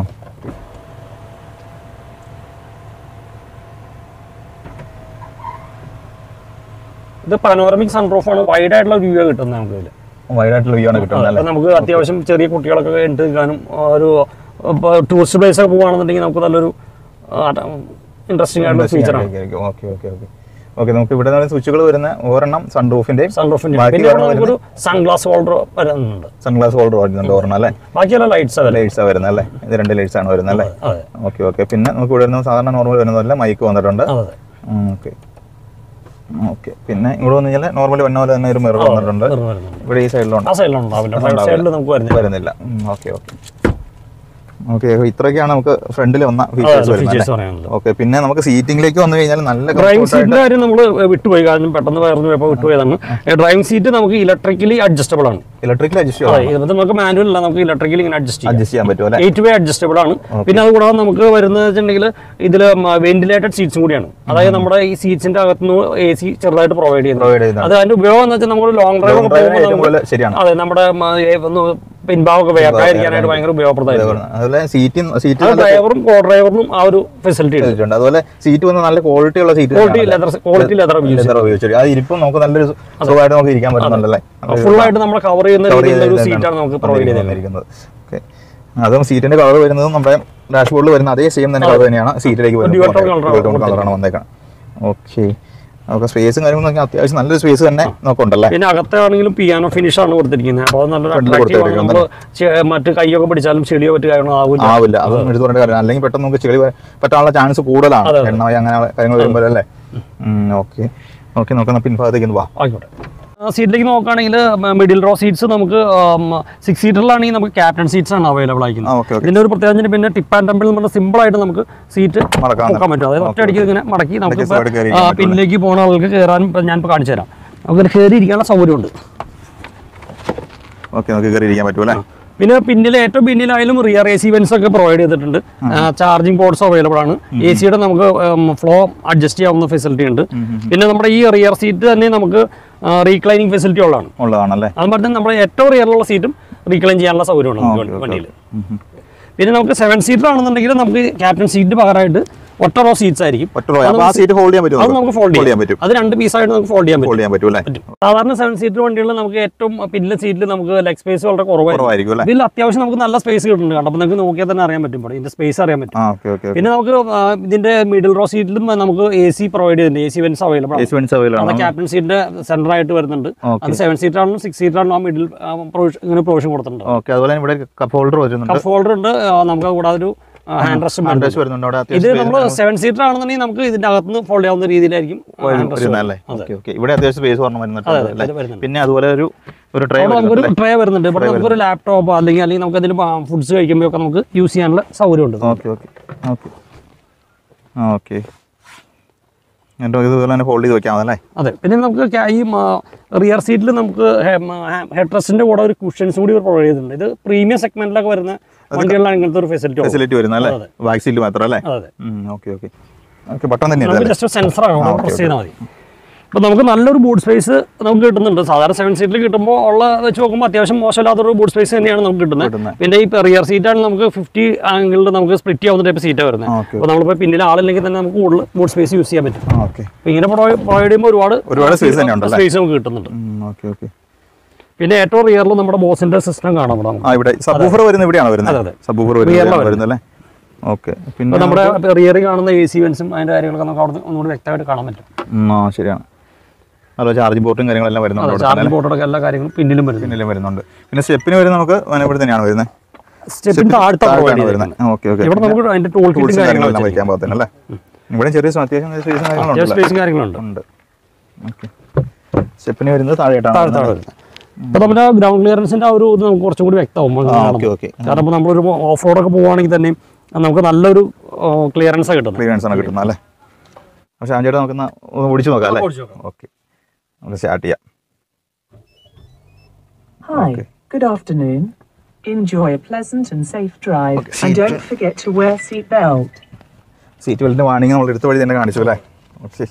ഇത് പനോറമിക് സൺറൂഫാണ് വൈഡ് ആയിട്ടുള്ള വ്യൂ കിട്ടുന്നത് നമുക്ക് ഇതിൽ വൈഡ് ആയിട്ടുള്ള വ്യൂ ആണ് കിട്ടുന്നത് അല്ലേ അപ്പൊ നമുക്ക് അത്യാവശ്യം ചെറിയ കുട്ടികളൊക്കെ എടുത്ത് നിൽക്കാനും ആ, ഒരു ടൂറിസ്റ്റ് പ്ലേസ് ഒക്കെ പോകുകയാണെന്നുണ്ടെങ്കിൽ നമുക്ക് നല്ലൊരു ഇൻട്രസ്റ്റിംഗ് ആയിട്ടുള്ള ഫീച്ചറാണ് ഓക്കെ ഓക്കെ ഓക്കെ ഓക്കെ നമുക്ക് ഇവിടെ സ്വിച്ചുകൾ വരുന്ന ഒരെണ്ണം സൺറൂഫിന്റെയും സൺറൂഫിന്റെ ബാക്കി പിന്നെ ഇവിടെ വരുന്നത് നമുക്കൊരു സൺഗ്ലാസ് ഹോൾഡർ വരുന്നുണ്ട് സൺഗ്ലാസ് ഹോൾഡർ വരുന്നുണ്ട് ഒരെണ്ണം അല്ലേ ബാക്കിയെല്ലാം ലൈറ്റ്സ് അവൈലബിൾ ലൈറ്റ്സ് ആണ് വരുന്നത് അല്ലേ ഇത് രണ്ട് ലൈറ്റ്സ് ആണ് വരുന്നത് അല്ലേ അതെ ഓക്കെ ഓക്കെ പിന്നെ നമുക്ക് ഇവിടെ വരുന്ന സാധാരണ നോർമൽ വരുന്നതല്ല മൈക്ക് വന്നിട്ടുണ്ട് അതെ അതെ ഓക്കെ ഓക്കെ പിന്നെ ഇവിടെ വന്നു കഴിഞ്ഞാൽ നോർമലി വന്ന പോലെ തന്നെ ഒരു മിറർ വന്നിട്ടുണ്ട് വെറുതെ വരുന്നുണ്ട് ഇവിടെ ഈ സൈഡിലുണ്ട് ആ സൈഡിലുണ്ടാവില്ല റൈറ്റ് സൈഡിൽ നമുക്ക് വരുന്നില്ല വരുന്നില്ല ഓക്കെ ഓക്കെ ഓക്കെ ഇത്രയൊക്കെയാണ് നമുക്ക് ഫ്രണ്ടിൽ വന്ന ഫീച്ചേഴ്സ് വരുന്നത് ഫീച്ചേഴ്സ് പറയാനുള്ളത് ഓക്കെ പിന്നെ നമുക്ക് സീറ്റിംഗിലേക്ക് വന്നു കഴിഞ്ഞാൽ നല്ല ഡ്രൈവിംഗ് comfort ആയിട്ട് സീറ്റിന്റെ കാര്യം നമ്മൾ വിട്ടുപോയി കാരണം പെട്ടെന്ന് പകർന്നു പോയപ്പോൾ വിട്ടുപോയതാണ് ഡ്രൈവിംഗ് സീറ്റ് നമുക്ക് ഇലക്ട്രിക്കലി അഡ്ജസ്റ്റബിൾ ആണ് ഇലക്ട്രിക്കൽ അഡ്ജസ്റ്റ് അതെ ഇത് നമുക്ക് മാനുവൽ അല്ല നമുക്ക് ഇലക്ട്രിക്കലി ഇങ്ങനെ അഡ്ജസ്റ്റ് ചെയ്യാം അഡ്ജസ്റ്റ് ചെയ്യാൻ പറ്റും അല്ലേ എയ്റ്റ് വേ അഡ്ജസ്റ്റബിൾ ആണ് പിന്നെ അതുകൂടാതെ നമുക്ക് വരുന്നത് വെച്ചിട്ടുണ്ടെങ്കിൽ ഇതിൽ വെന്റിലേറ്റഡ് സീറ്റ്സും കൂടിയാണ് അതായത് നമ്മുടെ ഈ സീറ്റ്സിന്റെ അകത്തുനിന്ന് എ സി ചെറുതായിട്ട് പ്രൊവൈഡ് ചെയ്യുന്നത് പ്രൊവൈഡ് ചെയ്യുന്നത് അത് അതിന്റെ ഉപയോഗം എന്ന് വെച്ചാൽ നമ്മൾ ലോങ് ഡ്രൈവ് ഒക്കെ ഡ്രൈവ് പോകുമ്പോൾ ഏറ്റവും നമുക്ക് കൂടുതൽ ശരിയാണ് അതെ നമ്മുടെ മ, ഏ, ഒന്ന് പിൻഭാഗമൊക്കെ വേർക്കാതിരിക്കാനായിട്ട് ഭയങ്കര ഉപയോഗപ്രദമായിരിക്കും അതുപോലെ സീറ്റ് സീറ്റ് അത് ഡ്രൈവറും കോ ഡ്രൈവറിനും ആ ഒരു ഫെസിലിറ്റി ഉണ്ട് ചെയ്തിട്ടുണ്ട് അതുപോലെ സീറ്റ് വന്ന് നല്ല ക്വാളിറ്റി ഉള്ള seat quality leather quality leather leather ഉപയോഗിച്ചിട്ട് അത് ഇരിപ്പം നമുക്ക് നല്ലൊരു സുഖമായിട്ട് നമുക്ക് ഇരിക്കാൻ പറ്റുന്നുണ്ടല്ലേ ഫുൾ ആയിട്ട് നമ്മൾ കവർ ചെയ്യുന്ന Cover രീതിയിലുള്ള ഒരു ചെയ്ത് സീറ്റാണ് നമുക്ക് പ്രൊവൈഡ് ചെയ്തത് ഇരിക്കുന്നത് ഓക്കെ അതും സീറ്റിന്റെ കളർ വരുന്നത് നമ്മുടെ ഡാഷ്ബോർഡിൽ വരുന്ന അതേ സെയിം തന്നെ കളർ തന്നെയാണ് സീറ്റിലേക്ക് Dual tone colour വരുന്നത് കളറാണ് വന്നേക്കണം ഓക്കെ നമുക്ക് സ്പേസും കാര്യങ്ങളും നോക്കിയാൽ അത്യാവശ്യം നല്ലൊരു സ്പേസ് തന്നെ നോക്കുന്നുണ്ടല്ലേ പിന്നെ അകത്താണെങ്കിലും പിയാനോ ഫിനിഷ് ആണ് കൊടുത്തിരിക്കുന്നത് അപ്പോൾ അത് നല്ലൊരു അട്രാക്റ്റീവ് ആണ് നമ്മൾ മറ്റ് കൈയൊക്കെ പിടിച്ചാലും ചെളിയോ മറ്റു കാര്യങ്ങളോ ആവില്ല ആവില്ല അത് എടുത്തു പറഞ്ഞ കാര്യം അല്ലെങ്കിൽ പെട്ടെന്ന് നമുക്ക് ചെളി വരാൻ പറ്റാനുള്ള ചാൻസ് കൂടുതലാണ് എണ്ണമയ അങ്ങനെ കാര്യങ്ങൾ വരുമ്പോൾ അല്ലേ ഓക്കെ ഓക്കെ നോക്കാം പിൻഭാഗത്തേക്ക് ഒന്ന് വാ ആയിക്കോട്ടെ സീറ്റിലേക്ക് നോക്കുകയാണെങ്കിൽ മിഡിൽ റോ സീറ്റ്സ് നമുക്ക് സിക്സ് സീറ്ററിലാണെങ്കിൽ നമുക്ക് ക്യാപ്റ്റൻ സീറ്റ്സ് ആണ് അവൈലബിൾ ആ ആയിരിക്കുന്നത് ഓക്കെ ഓക്കെ ഇതിന്റെ ഒരു പ്രത്യേകത പിന്നെ ടിപ്പ് ആൻഡ് ടെമ്പിൾ എന്ന് പറഞ്ഞാൽ സിമ്പിൾ ആയിട്ട് നമുക്ക് സീറ്റ് മടക്കാം നോക്കാൻ പറ്റും അതായത് ഒറ്റ അടിക്ക് ഇങ്ങനെ മടക്കി നമുക്ക് side കയറി ആ, പിന്നിലേക്ക് പോകുന്ന ആൾക്ക് കയറാനും ഇപ്പം ഞാനിപ്പോൾ കാണിച്ചു തരാം നമുക്ക് കയറി ഇരിക്കാനുള്ള സൗകര്യമുണ്ട് ഓക്കെ നമുക്ക് കയറി ഇരിക്കാൻ പറ്റും അല്ലേ പിന്നെ പിന്നിൽ ഏറ്റവും പിന്നിലായാലും റിയർ എ സി വെൻസ് ഒക്കെ പ്രൊവൈഡ് ചെയ്തിട്ടുണ്ട് ചാർജിങ് പോർട്സ് അവൈലബിൾ ആണ് എ സിയുടെ നമുക്ക് ഫ്ലോ അഡ്ജസ്റ്റ് ചെയ്യാവുന്ന ഫെസിലിറ്റി ഉണ്ട് പിന്നെ നമ്മുടെ ഈ റിയർ സീറ്റ് തന്നെ നമുക്ക് റീക്ലൈനിങ് ഫെസിലിറ്റി ഉള്ളതാണ് ഉള്ളതാണല്ലേ അതുപോലെ തന്നെ നമ്മുടെ ഏറ്റവും റിയറിലുള്ള സീറ്റും റീക്ലൈൻ ചെയ്യാനുള്ള സൗകര്യമുണ്ട് നമുക്ക് വണ്ടിയിൽ ഉം, ഉം. പിന്നെ നമുക്ക് സെവൻ സീറ്റർ ആണെന്നുണ്ടെങ്കിൽ നമുക്ക് ക്യാപ്റ്റൻ സീറ്റ് പകരമായിട്ട് ഒറ്റ റോ സീറ്റ്സ് ആയിരിക്കും ഒറ്റ റോ അപ്പോൾ ആ സീറ്റ് ഹോൾഡ് ചെയ്യാൻ അത് പറ്റുമോ നമുക്ക് ഫോൾഡ് ചെയ്യാൻ ചെയ്യാം പറ്റും അത് രണ്ട് പീസായിട്ട് നമുക്ക് ഫോൾഡ് ചെയ്യാൻ പറ്റും ഹോൾഡ് ചെയ്യാൻ പറ്റും അല്ലേ പറ്റും സാധാരണ സെവൻ സീറ്റർ വണ്ടികളിൽ നമുക്ക് ഏറ്റവും പിന്നിലെ സീറ്റിൽ നമുക്ക് ലെഗ് സ്പേസ് വളരെ കുറവായിരിക്കും കുറവായിരിക്കും അല്ലേ ഇതിൽ അത്യാവശ്യം നമുക്ക് നല്ല സ്പേസ് കിട്ടുന്നുണ്ട് കണ്ടപ്പോൾ നിങ്ങൾക്ക് നോക്കിയാൽ തന്നെ അറിയാൻ പറ്റും ഇവിടെ ഇതിന്റെ സ്പേസ് അറിയാൻ പറ്റും ആ ഓക്കെ ഓക്കെ പിന്നെ നമുക്ക് ആ, ഇതിന്റെ മിഡിൽ റോ സീറ്റിലും നമുക്ക് എ സി പ്രൊവൈഡ് ചെയ്യുന്നുണ്ട് എ സി വെൻസ് അവൈലബിൾ ആണ് എസ് വെൻസ് അവൈലബിൾ അത് ആണ് ക്യാപ്റ്റൻ സീറ്റിന്റെ സെന്റർ ആയിട്ട് വരുന്നുണ്ട് Okay. അത് സെവൻ സീറ്റർ ആണെങ്കിലും സിക്സ് സീറ്റർ ആണെങ്കിലും ആ മിഡിൽ ഇങ്ങനെ പ്രൊവിഷൻ കൊടുത്തിട്ടുണ്ട് ഓക്കെ അതുപോലെ തന്നെ ഇവിടെ കപ്പ് ഹോൾഡർ വരുന്നുണ്ട് കപ്പ് ഹോൾഡർ ഉണ്ട് ആ, നമുക്ക് കൂടാതെ ഒരു ഹാൻഡ് റെസ്റ്റും അഡ്രസ് വരുന്നുണ്ട് അവിടെ ഇത് അത്യാവശ്യം നമ്മൾ സെവൻ സീറ്റർ ആണെന്നുണ്ടെങ്കിൽ നമുക്ക് ഇതിന്റെ അകത്തുനിന്ന് ഫോൾഡ് ചെയ്യാവുന്ന രീതിയിലായിരിക്കും hand rest വരുന്നല്ലേ ഓക്കെ ഓക്കെ ഇവിടെ അത്യാവശ്യം സ്പേസ് പറഞ്ഞു വരുന്നുണ്ട് അല്ലേ ഇത് വരുന്നുണ്ട്. പിന്നെ അതുപോലെ ഒരു ഒരു ട്രേ അവിടെ നമുക്കൊരു ട്രേ വരുന്നുണ്ട് ഇവിടെ നമുക്കൊരു ലാപ്ടോപ്പ് അല്ലെങ്കിൽ അല്ലെങ്കിൽ നമുക്ക് എന്തെങ്കിലും ഫുഡ്സ് കഴിക്കുമ്പോൾ ഒക്കെ നമുക്ക് യൂസ് ചെയ്യാനുള്ള സൗകര്യമുണ്ട് ഓക്കെ ഓക്കെ ഓക്കെ ഓക്കെ എന്നിട്ട് ഇതുപോലെ തന്നെ ഹോൾഡ് ചെയ്ത് വെക്കാം അതല്ലേ അതെ പിന്നെ നമുക്ക് ക്യാ- ഈ റിയർ സീറ്റിൽ നമുക്ക് ഹെഡ് റെസ്റ്റിന്റെ കൂടെ ഒരു കുഷൻസ് കൂടി പ്രൊവൈഡ് ചെയ്തിട്ടുണ്ട് ഇത് പ്രീമിയം സെഗ്മെന്റിലൊക്കെ വരുന്ന വണ്ടികളിലാണ് ഇങ്ങനത്തെ ഒരു ഫെസിലിറ്റി ഫെസിലിറ്റി വരുന്നത് അല്ലേ ബാക്ക് സീറ്റ് മാത്രം അല്ലേ അതെ ഓക്കെ ഓക്കെ ഓക്കെ ബട്ടൺ തന്നെയാണ് നമുക്ക് ജസ്റ്റ് സെൻസർ ആണ് പ്രസ് ചെയ്താൽ മതി അപ്പോൾ നമുക്ക് നല്ലൊരു ബൂട്ട് സ്പേസ് നമുക്ക് കിട്ടുന്നുണ്ട് സാധാരണ സെവൻ സീറ്റിൽ കിട്ടുമ്പോൾ ഉള്ള വെച്ച് നോക്കുമ്പോൾ അത്യാവശ്യം മോശമില്ലാത്തൊരു ബൂട്ട് സ്പേസ് തന്നെയാണ് നമുക്ക് കിട്ടുന്നത് കിട്ടുന്നത്. പിന്നെ ഈ റിയർ സീറ്റാണ് നമുക്ക് ഫിഫ്റ്റി ആംഗിളിൽ നമുക്ക് സ്പ്ലിറ്റ് ചെയ്യാവുന്ന ടൈപ്പ് സീറ്റാണ് വരുന്നത് ഓക്കെ അപ്പോൾ നമ്മളിപ്പോൾ പിന്നിൽ ആളില്ലെങ്കിൽ തന്നെ നമുക്ക് കൂടുതൽ ബൂട്ട് സ്പേസ് യൂസ് ചെയ്യാൻ പറ്റും ഓക്കെ അപ്പോൾ ഇങ്ങനെ പ്രൊവൈഡ് ചെയ്യുമ്പോൾ ഒരുപാട് ഒരുപാട് space തന്നെ ഉണ്ടല്ലേ? സ്പേസ് നമുക്ക് കിട്ടുന്നുണ്ട് ഓക്കെ ഓക്കെ പിന്നെ ഏറ്റവും റിയറിൽ നമ്മുടെ ബോസിന്റെ സിസ്റ്റം കാണാം ഇവിടെ നമുക്ക് ആ ഇവിടെ സബൂഫർ വരുന്ന ഇവിടെയാണ് അതെ, വരുന്നത് അതെ. സബൂഫർ Rear ലാണ് വരുന്നത് വരുന്നല്ലേ ഓക്കെ ഇപ്പോൾ പിന്നെ നമ്മുടെ റിയറിൽ കാണുന്ന എ സി വെൻസും അതിന്റെ കാര്യങ്ങളൊക്കെ നമുക്ക് അവിടെ ഒന്നുകൂടി വ്യക്തമായിട്ട് കാണാൻ പറ്റും ഉം, ആ ശരിയാണ് അതുപോലെ ചാർജിംഗ് പോർട്ടും കാര്യങ്ങളെല്ലാം വരുന്നുണ്ട് അവിടെ തന്നെ ചാർജിംഗ് ബോർഡൊക്കെ എല്ലാ കാര്യങ്ങളും പിന്നിലും വരുന്നു പിന്നിലും വരുന്നുണ്ട് പിന്നെ സ്റ്റെപ്പിന് വരുന്നത് നമുക്ക് ഇവിടെ തന്നെയാണ് വരുന്നത് സ്റ്റെപ്പിന്റെ താഴത്തെ പ്രൊവൈഡ് താഴത്താണ് ചെയ്യുന്നത് വരുന്നത് ഓക്കെ ഓക്കെ ഇവിടെ നമുക്ക് അതിന്റെ ടൂൾ കിറ്റും ടൂൾസും കാര്യങ്ങളും കാര്യങ്ങളെല്ലാം വയ്ക്കാൻ പാകത്തിന് അല്ലേ ഇവിടെ ചെറിയ സ്പ- അത്യാവശ്യം സ്പേസും അത്യാവശ്യം കാര്യങ്ങളുണ്ടല്ലേ സ്പേസും കാര്യങ്ങളുണ്ട് ഉണ്ട് ഓക്കെ സ്റ്റെപ്പിന് വരുന്നത് താഴെയായിട്ടാണ് താഴെ താഴെ വരുന്നത് അപ്പോൾ നമ്മുടെ ഗ്രൗണ്ട് ക്ലിയറൻസിന്റെ ആ ഒരു ഇത് നമുക്ക് കുറച്ചും കൂടി വ്യക്തമാവും അങ്ങനെ ആ കാണുമ്പോൾ. ഓക്കെ ഓക്കെ കാരണം ഇപ്പോൾ നമ്മളൊരു ഓഫ് റോഡൊക്കെ പോവുകയാണെങ്കിൽ തന്നെ നമുക്ക് നല്ലൊരു ക്ലിയറൻസ് കിട്ടുന്നത് ക്ലിയറൻസ് ആണ് കിട്ടുന്നത് അല്ലേ പക്ഷേ ആഞ്ചേട്ടാ നമുക്കൊന്ന് ഒന്ന് ഓടിച്ചു നോക്കാം അല്ലേ ഓക്കെ നമുക്ക് സ്റ്റാർട്ട് ചെയ്യാം Hi, Okay. good afternoon. Enjoy a pleasant and safe drive Okay, and seat don't belt. forget to wear seat belt. Seat ബെൽറ്റിൻ്റെ വാണിങ് നമ്മൾ എടുത്ത വഴി തന്നെ കാണിച്ചു അല്ലേ ഓക്കെ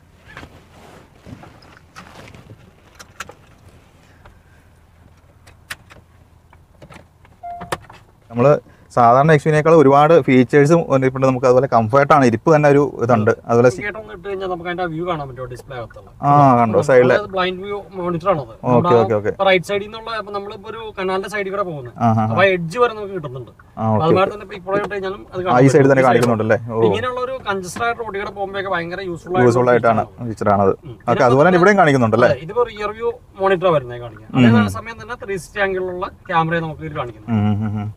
നമ്മൾ സാധാരണ എക്സ്പീനേക്കാൾ ഒരുപാട് ഫീച്ചേഴ്സും ഇപ്പം നമുക്ക് അതുപോലെ കംഫർട്ടാണ് ഇരിപ്പ് തന്നെ ഒരു ഇതുണ്ട് അതുപോലെ സി- ഇട്ട് കഴിഞ്ഞാൽ നമുക്ക് അതിന്റെ വ്യൂ കാണാൻ പറ്റും ഡിസ്പ്ലേ അകത്തുള്ള ആ കണ്ടോ സൈഡിൽ ബ്ലൈൻഡ് വ്യൂ മോണിറ്റർ ആണത് ഓക്കെ ഓക്കെ ഓക്കെ റൈറ്റ് സൈഡിൽ നിന്നുള്ള ഇപ്പൊ നമ്മളിപ്പോ ഒരു കനാലിന്റെ സൈഡിൽ കൂടെ പോകുന്നത് ആ ഹാ അപ്പൊ എഡ്ജ് വരെ നമുക്ക് കിട്ടുന്നുണ്ട് ആ ഓക്കെ അതുമാതിരി തന്നെ ഇപ്പൊ ഇപ്പോഴേ ഇട്ട് കഴിഞ്ഞാലും അത് ആ ഈ സൈഡിൽ തന്നെ കാണിക്കുന്നുണ്ടല്ലേ ഓ ഇങ്ങനെയുള്ള ഒരു കൺജസ്റ്റഡ് ആയിട്ട് റോഡിൽ കൂടെ പോകുമ്പോഴൊക്കെ ഭയങ്കര യൂസ്ഫുൾ യൂസ്ഫുൾ ആയിട്ടാണ് ഫീച്ചറാണത് ഓക്കെ അതുപോലെ തന്നെ ഇവിടെയും കാണിക്കുന്നുണ്ടല്ലേ ഇതിപ്പോ റിയർ വ്യൂ മോണിറ്റർ വരുന്നത് കാണിക്കാം അതേ സമയം തന്നെ ത്രീ സിക്സ്റ്റി ആംഗിളിലുള്ള ക്യാമറയെ നമുക്ക് ഇതിൽ കാണിക്കുന്നു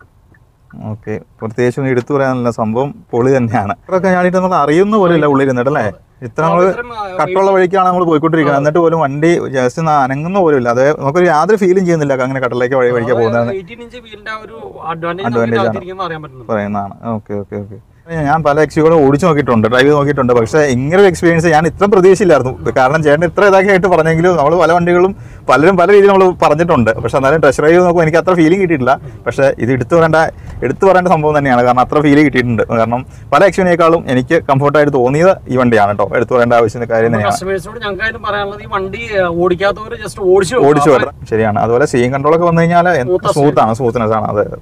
ഓക്കെ പ്രത്യേകിച്ച് ഒന്നും എടുത്തു പറയാനുള്ള സംഭവം പൊളി തന്നെയാണ് ഇത്രയൊക്കെ ഞാനിട്ട് നമ്മൾ അറിയുന്ന പോലും ഇല്ല ഉള്ളിൽ ഇരുന്നിട്ടല്ലേ ഇത്ര നമ്മൾ ഇത്രയും, ആ, കട്ടുള്ള വഴിക്കാണ് നമ്മൾ പോയിക്കൊണ്ടിരിക്കുന്നത് എന്നിട്ട് പോലും വണ്ടി ജസ്റ്റ് ഒന്ന് അനങ്ങുന്ന പോലും ഇല്ല അത് നമുക്കൊരു യാതൊരു ഫീലും ചെയ്യുന്നില്ല അങ്ങനെ കടലിലേക്ക് വഴി വഴിക്കാൻ പോകുന്നത് എയ്റ്റീൻ ഇഞ്ച് വീലിന്റെ ആ ഒരു അഡ്വാൻറ്റേജ് Advantage ആണ്. നമുക്ക് അറിയാൻ പറ്റുന്നുണ്ട് പറയുന്നതാണ് ഓക്കെ ഓക്കെ ഓക്കെ ഞാൻ പല എക്സികളും ഓടിച്ചു നോക്കിയിട്ടുണ്ട് ഡ്രൈവ് ചെയ്ത് നോക്കിയിട്ടുണ്ട് പക്ഷേ ഇങ്ങനെ ഒരു എക്സ്പീരിയൻസ് ഞാൻ ഇത്ര പ്രതീക്ഷയില്ലായിരുന്നു കാരണം ചേട്ടൻ ഇത്ര ഇതാക്കി ആയിട്ട് പറഞ്ഞെങ്കിലും നമ്മൾ പല വണ്ടികളും പലരും പല രീതിയിൽ നമ്മൾ പറഞ്ഞിട്ടുണ്ട് പക്ഷേ എന്നാലും ടെസ്റ്റ് ഡ്രൈവ് നോക്കുമ്പോൾ എനിക്ക് അത്ര ഫീലിംഗ് കിട്ടിയിട്ടില്ല പക്ഷേ ഇത് എടുത്തു പറയേണ്ട എടുത്തു പറയേണ്ട സംഭവം തന്നെയാണ് കാരണം അത്ര ഫീൽ കിട്ടിയിട്ടുണ്ട് കാരണം പല എക്സ്പീനേക്കാളും എനിക്ക് കംഫർട്ടായിട്ട് തോന്നിയത് ഈ വണ്ടിയാണ് കേട്ടോ എടുത്തു പറയേണ്ട ആവശ്യം കാര്യം തന്നെയാണ് കസ്റ്റമേഴ്സിനോട് ഞങ്ങൾക്ക് അതിന് പറയാനുള്ളത് ഈ വണ്ടി ആ, ഓടിക്കാത്തവര് ജസ്റ്റ് ഓടിച്ചു ഓടിച്ചു വരണം ശരിയാണ് അതുപോലെ സീൻ കൺട്രോൾ ഒക്കെ വന്നു കഴിഞ്ഞാൽ Smooth സ്മൂത്ത് ആണ് സ്മൂത്ത്നെസ് ആണ് അതെ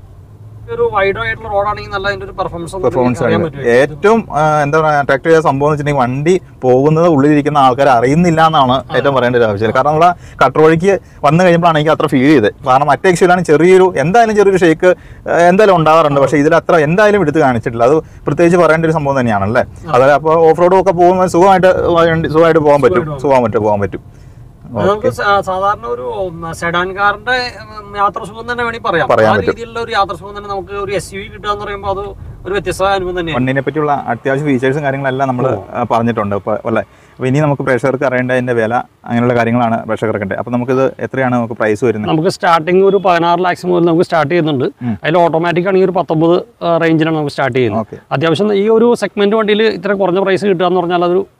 ഒരു വൈഡ് ആയിട്ടുള്ള റോഡാണെങ്കിൽ നല്ല അതിന്റെ ഒരു പെർഫോമൻസ് പെർഫോമൻസ് അറിയാൻ ആണ് പറ്റും ഏറ്റവും ആ, എന്താ പറയുക അട്രാക്ട് ചെയ്ത സംഭവം എന്ന് വെച്ചിട്ടുണ്ടെങ്കിൽ വണ്ടി പോകുന്നത് ഉള്ളിലിരിക്കുന്ന ആൾക്കാർ അറിയുന്നില്ല എന്നാണ് ഏറ്റവും പറയേണ്ട ഒരു ആവശ്യം കാരണം നമ്മളെ കട്ടർ വഴിക്ക് വന്നു കഴിയുമ്പോഴാണ് എനിക്ക് അത്ര ഫീൽ ചെയ്തത് കാരണം മറ്റേ എക്സിലാണ് ചെറിയൊരു എന്തായാലും ചെറിയൊരു ഷേക്ക് എന്തായാലും ഉണ്ടാവാറുണ്ട് പക്ഷേ ഇതിൽ അത്ര എന്തായാലും എടുത്ത് കാണിച്ചിട്ടില്ല അത് പ്രത്യേകിച്ച് പറയേണ്ട ഒരു സംഭവം തന്നെയാണല്ലേ അതായത് അപ്പോൾ ഓഫ് റോഡും ഒക്കെ പോകുമ്പോൾ സുഖമായിട്ട് വണ്ടി- സുഖമായിട്ട് പോകാൻ പറ്റും സുഖമാൻ പറ്റും പോകാൻ പറ്റും അത് നമുക്ക് സാ- സാധാരണ ഒരു സെഡാൻ കാറിന്റെ ഉം, യാത്ര സുഖം തന്നെ വേണമെങ്കിൽ പറയാം പറയാൻ ആ പറ്റും. രീതിയിലുള്ള ഒരു യാത്ര സുഖം തന്നെ നമുക്ക് ഒരു എസ് യു വി കിട്ടുക എന്ന് പറയുമ്പോൾ അത് ഒരു വ്യത്യസ്തമായ അനുഭവം തന്നെയാണ് വണ്ടിനെ പറ്റിയുള്ള അത്യാവശ്യം ഫീച്ചേഴ്സും കാര്യങ്ങളെല്ലാം നമ്മൾ പറഞ്ഞിട്ടുണ്ട് അപ്പോൾ അല്ലേ അപ്പോൾ ഇനി നമുക്ക് പ്രേക്ഷകർക്ക് അറിയേണ്ട അതിൻ്റെ വില അങ്ങനെയുള്ള കാര്യങ്ങളാണ് പ്രേക്ഷകർക്കുണ്ട് അപ്പോൾ നമുക്കിത് എത്രയാണ് നമുക്ക് പ്രൈസ് വരുന്നത് നമുക്ക് സ്റ്റാർട്ടിങ് ഒരു പതിനാറ് ലാക്സ് മുതൽ നമുക്ക് സ്റ്റാർട്ട് ചെയ്യുന്നുണ്ട് അതിൽ ഓട്ടോമാറ്റിക് ആണെങ്കിൽ ഒരു പത്തൊമ്പത് റേഞ്ചിലാണ് നമുക്ക് സ്റ്റാർട്ട് ചെയ്യുന്നത് ഓക്കെ അത്യാവശ്യം ഈ ഒരു സെഗ്മെന്റ് വണ്ടിയിൽ ഇത്ര കുറഞ്ഞ പ്രൈസ് കിട്ടുക എന്ന് പറഞ്ഞാൽ അതൊരു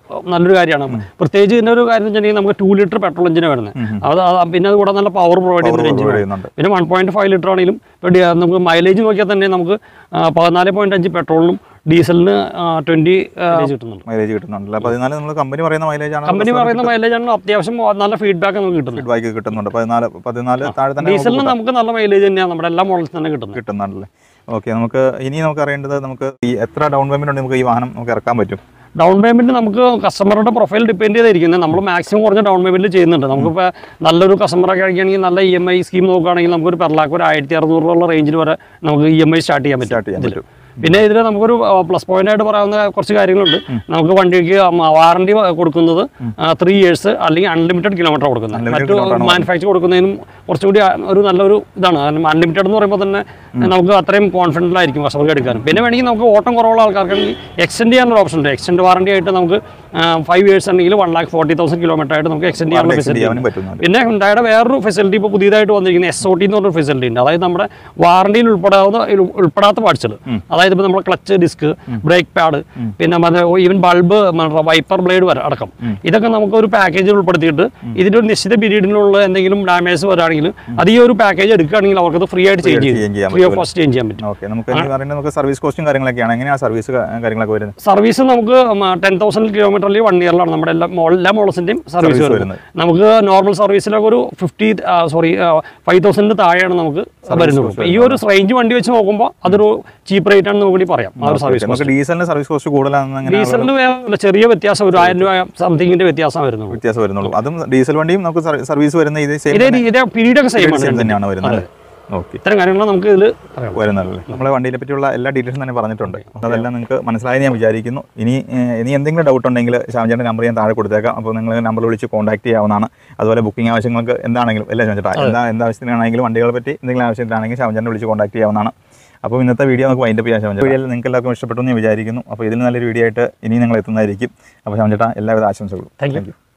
നല്ലൊരു കാര്യമാണ് പ്രത്യേകിച്ച് ഇതിൻ്റെ ഒരു കാര്യം എന്ന് വെച്ചിട്ടുണ്ടെങ്കിൽ നമുക്ക് ടു ലിറ്റർ പെട്രോൾ എഞ്ചിനാണ് വരുന്നത് അത് അത് പിന്നെ അത് കൂടെ നല്ല പവർ പ്രൊവൈഡ് ചെയ്യുന്ന ഒരു provide എഞ്ചിൻ ചെയ്യുന്നുണ്ട്. പിന്നെ വൺ പോയിന്റ് ഫൈവ് ലിറ്റർ ആണെങ്കിലും ഇപ്പം ഡി- നമുക്ക് മൈലേജ് നോക്കിയാൽ തന്നെ നമുക്ക് പതിനാല് പോയിന്റ് അഞ്ച് പെട്രോളിനും ഡീസലിന് ട്വൻറ്റി മൈലേജ് കിട്ടുന്നുണ്ട് മൈലേജ് കിട്ടുന്നുണ്ടല്ലോ പതിനാല് നമ്മൾ കമ്പനി പറയുന്ന മൈലേജ് ആണ് കമ്പനി പറയുന്ന മൈലേജ് ആണ് അത്യാവശ്യം നല്ല ഫീഡ്ബാക്ക് നമുക്ക് കിട്ടുന്നത് ഫീഡ്ബാക്ക് കിട്ടുന്നുണ്ട് പതിനാല് പതിനാല് താഴെ തന്നെ ഡീസലിന് നമുക്ക് നല്ല മൈലേജ് തന്നെയാണ് നമ്മുടെ എല്ലാ മോഡൽസ് തന്നെ കിട്ടുന്നത് കിട്ടുന്നുണ്ടല്ലേ ഓക്കെ നമുക്ക് ഇനി നമുക്ക് അറിയേണ്ടത് നമുക്ക് ഈ എത്ര ഡൗൺ പേയ്മെന്റ് ഉണ്ട് നമുക്ക് ഈ വാഹനം നമുക്ക് ഇറക്കാൻ പറ്റും ഡൗൺ പേയ്മെന്റ് നമുക്ക് കസ്റ്റമറുടെ പ്രൊഫൈൽ ഡിപ്പെൻഡ് ചെയ്തിരിക്കുന്നത് നമ്മൾ മാക്സിമം കുറഞ്ഞ ഡൗൺ പേയ്മെന്റ് ചെയ്യുന്നുണ്ട് നമുക്കിപ്പോൾ നല്ലൊരു കസ്റ്റമറൊക്കെ ആണെങ്കിൽ നല്ല ഇ എം ഐ സ്കീം നോക്കുകയാണെങ്കിൽ നമുക്കൊരു പെർ ലാക്ക് ഒരു ആയിരത്തി അറുന്നൂറ് രൂപ റേഞ്ചിൽ വരെ നമുക്ക് ഇ എം ഐ സ്റ്റാർട്ട് ചെയ്യാൻ സ്റ്റാർട്ട് ചെയ്യാൻ പറ്റും ഇതില്. പറ്റും പിന്നെ ഇതിൽ നമുക്കൊരു പ്ലസ് പോയിന്റ് ആയിട്ട് പറയാവുന്ന കുറച്ച് കാര്യങ്ങളുണ്ട് നമുക്ക് വണ്ടിക്ക് വാറണ്ടി കൊടുക്കുന്നത് ത്രീ ഇയേഴ്സ് അല്ലെങ്കിൽ അൺലിമിറ്റഡ് കിലോമീറ്റർ കൊടുക്കുന്നത് Unlimited മറ്റു kilometer ആണ് മാനുഫാക്ചർ കൊടുക്കുന്നതിനും കുറച്ചുകൂടി ഒരു നല്ലൊരു ഇതാണ് കാരണം അൺലിമിറ്റഡ് എന്ന് പറയുമ്പോൾ തന്നെ നമുക്ക് അത്രയും കോൺഫിഡൻ്റ് ആയിരിക്കും കസ്റ്റമർക്ക് എടുക്കാനും പിന്നെ വേണമെങ്കിൽ നമുക്ക് ഓട്ടം കുറവുള്ള ആൾക്കാർക്കാണെങ്കിൽ എക്സ്റ്റെൻഡ് ചെയ്യാനുള്ള ഓപ്ഷൻ ഉണ്ട് എക്സ്റ്റെൻഡ് വാറണ്ടി ആയിട്ട് നമുക്ക് ഫൈവ് ഇയേഴ്സ് ഉണ്ടെങ്കിൽ one lakh forty thousand kilometre ആയിട്ട് നമുക്ക് എക്സ്റ്റെൻഡ് ചെയ്യാനുള്ള extend ഫെസിലിറ്റി ചെയ്യാനും പറ്റുന്നുണ്ട് പിന്നെ ഹുണ്ടായുടെ വേറൊരു ഫെസിലിറ്റി ഇപ്പോൾ പുതിയതായിട്ട് വന്നിരിക്കുന്ന എസ് ഒ ടി എന്ന് പറഞ്ഞൊരു ഫെസിലിറ്റി ഉണ്ട് അതായത് നമ്മുടെ വാറണ്ടിയിൽ ഉൾപ്പെടാവുന്ന ഉൾ- ഉൾപ്പെടാത്ത പാർട്സുകൾ അതായത് ഇപ്പോൾ നമ്മുടെ ക്ലച്ച് ഡിസ്ക് ബ്രേക്ക് പാഡ് പിന്നെ ഈവൻ ബൾബ് വൈപ്പർ ബ്ലേഡ് വരെ അടക്കം ഇതൊക്കെ നമുക്ക് ഒരു പാക്കേജിൽ ഉൾപ്പെടുത്തിയിട്ട് ഇതിൻ്റെ ഒരു നിശ്ചിത പീരീഡിനുള്ള എന്തെങ്കിലും ഡാമേജ് വരാണെങ്കിൽ അത് ഈ ഒരു പാക്കേജ് എടുക്കുകയാണെങ്കിൽ അവർക്കത് ഫ്രീ ആയിട്ട് ചേഞ്ച് change ചെയ്യും ചെയ്യാൻ ഫ്രീ ഓഫ് കോസ്റ്റ് ചേഞ്ച് ചെയ്യാൻ പറ്റും ഓക്കെ നമുക്ക് ഇനി പറയുന്നത് നമുക്ക് സർവീസ് കോസ്റ്റും കാര്യങ്ങളൊക്കെയാണ് എങ്ങനെയാണ് സർവീസ് കാര്യങ്ങളൊക്കെ വരുന്നത് സർവീസ് നമുക്ക് ടെൻ തൗസൻഡ് കിലോമീറ്ററിൽ വൺ ഇയറിലാണ് നമ്മുടെ എല്ലാ മോ- എല്ലാ മോഡൽസിൻ്റെയും സർവീസ് Service വരുന്നത് നമുക്ക് നോർമൽ സർവീസിലൊക്കെ ഒരു ഫിഫ്റ്റി സോറി ഫൈവ് തൗസൻഡിന് താഴെയാണ് നമുക്ക് വരുന്നത് അപ്പോൾ ഈ ഒരു റേഞ്ച് വണ്ടി വെച്ച് നോക്കുമ്പോൾ അതൊരു ചീപ്പ് റേറ്റ് ആണെന്ന് നമുക്ക് പറയാം ആ ഒരു സർവീസ് നമുക്ക് ഡീസലിന് സർവീസ് കോസ്റ്റ് കൂടുതലാണെന്ന് അങ്ങനെ ഡീസലിന് വേറെ ചെറിയ വ്യത്യാസം ഒരു ആയിരം രൂപ സംതിങ്ങിന്റെ വ്യത്യാസം വരുന്നുള്ളൂ വ്യത്യാസം വരുന്നുള്ളൂ അതും ഡീസൽ വണ്ടിയും നമുക്ക് സർവീസ് വരുന്ന ഇത് സെയിം ഇതേ ഇതേ പീരീഡ് ഒക്കെ സെയിം ആണ് തന്നെയാണ് വരുന്നത് ഓക്കെ ഇത്തരം കാര്യങ്ങൾ നമുക്ക് ഇതിൽ പറയാം വരുന്നതല്ലേ നമ്മളെ വണ്ടിയെ പറ്റിയുള്ള എല്ലാ ഡീറ്റെയിൽസും തന്നെ പറഞ്ഞിട്ടുണ്ട് അതെല്ലാം നിങ്ങൾക്ക് മനസ്സിലായെന്ന് ഞാൻ വിചാരിക്കുന്നു ഇനി ഏഹ്, ഇനി എന്തെങ്കിലും ഡൗട്ട് ഉണ്ടെങ്കിൽ ശ്യാമചേട്ടൻ്റെ നമ്പർ ഞാൻ താഴെ കൊടുത്തേക്കാം അപ്പോൾ നിങ്ങൾ നമ്പർ വിളിച്ച് കോൺടാക്ട് ചെയ്യാവുന്നതാണ് അതുപോലെ ബുക്കിംഗ് ആവശ്യങ്ങൾക്ക് എന്താണെങ്കിലും എല്ലാം ചോദിച്ചിട്ടാ എന്താ എന്താ ആവശ്യത്തിനാണെങ്കിലും വണ്ടികളെ പറ്റി എന്തെങ്കിലും ആവശ്യത്തിനാണെങ്കിൽ ശ്യാമചേട്ടനെ വിളിച്ച് കോൺടാക്ട് ചെയ്യാവുന്നതാണ് അപ്പോൾ ഇന്നത്തെ വീഡിയോ നമുക്ക് വൈൻഡപ്പ് ചെയ്യാൻ ശ്യാമചേട്ടൻ വീഡിയോയിൽ നിങ്ങൾക്ക് എല്ലാവർക്കും ഇഷ്ടപ്പെട്ടു എന്ന് ഞാൻ വിചാരിക്കുന്നു അപ്പോൾ ഇതിൽ നല്ലൊരു വീഡിയോ ആയിട്ട് ഇനി നിങ്ങൾ എത്തുന്നതായിരിക്കും അപ്പോൾ ശ്യാമചേട്ടാ എല്ലാവിധ ആശംസകളും Thank you. you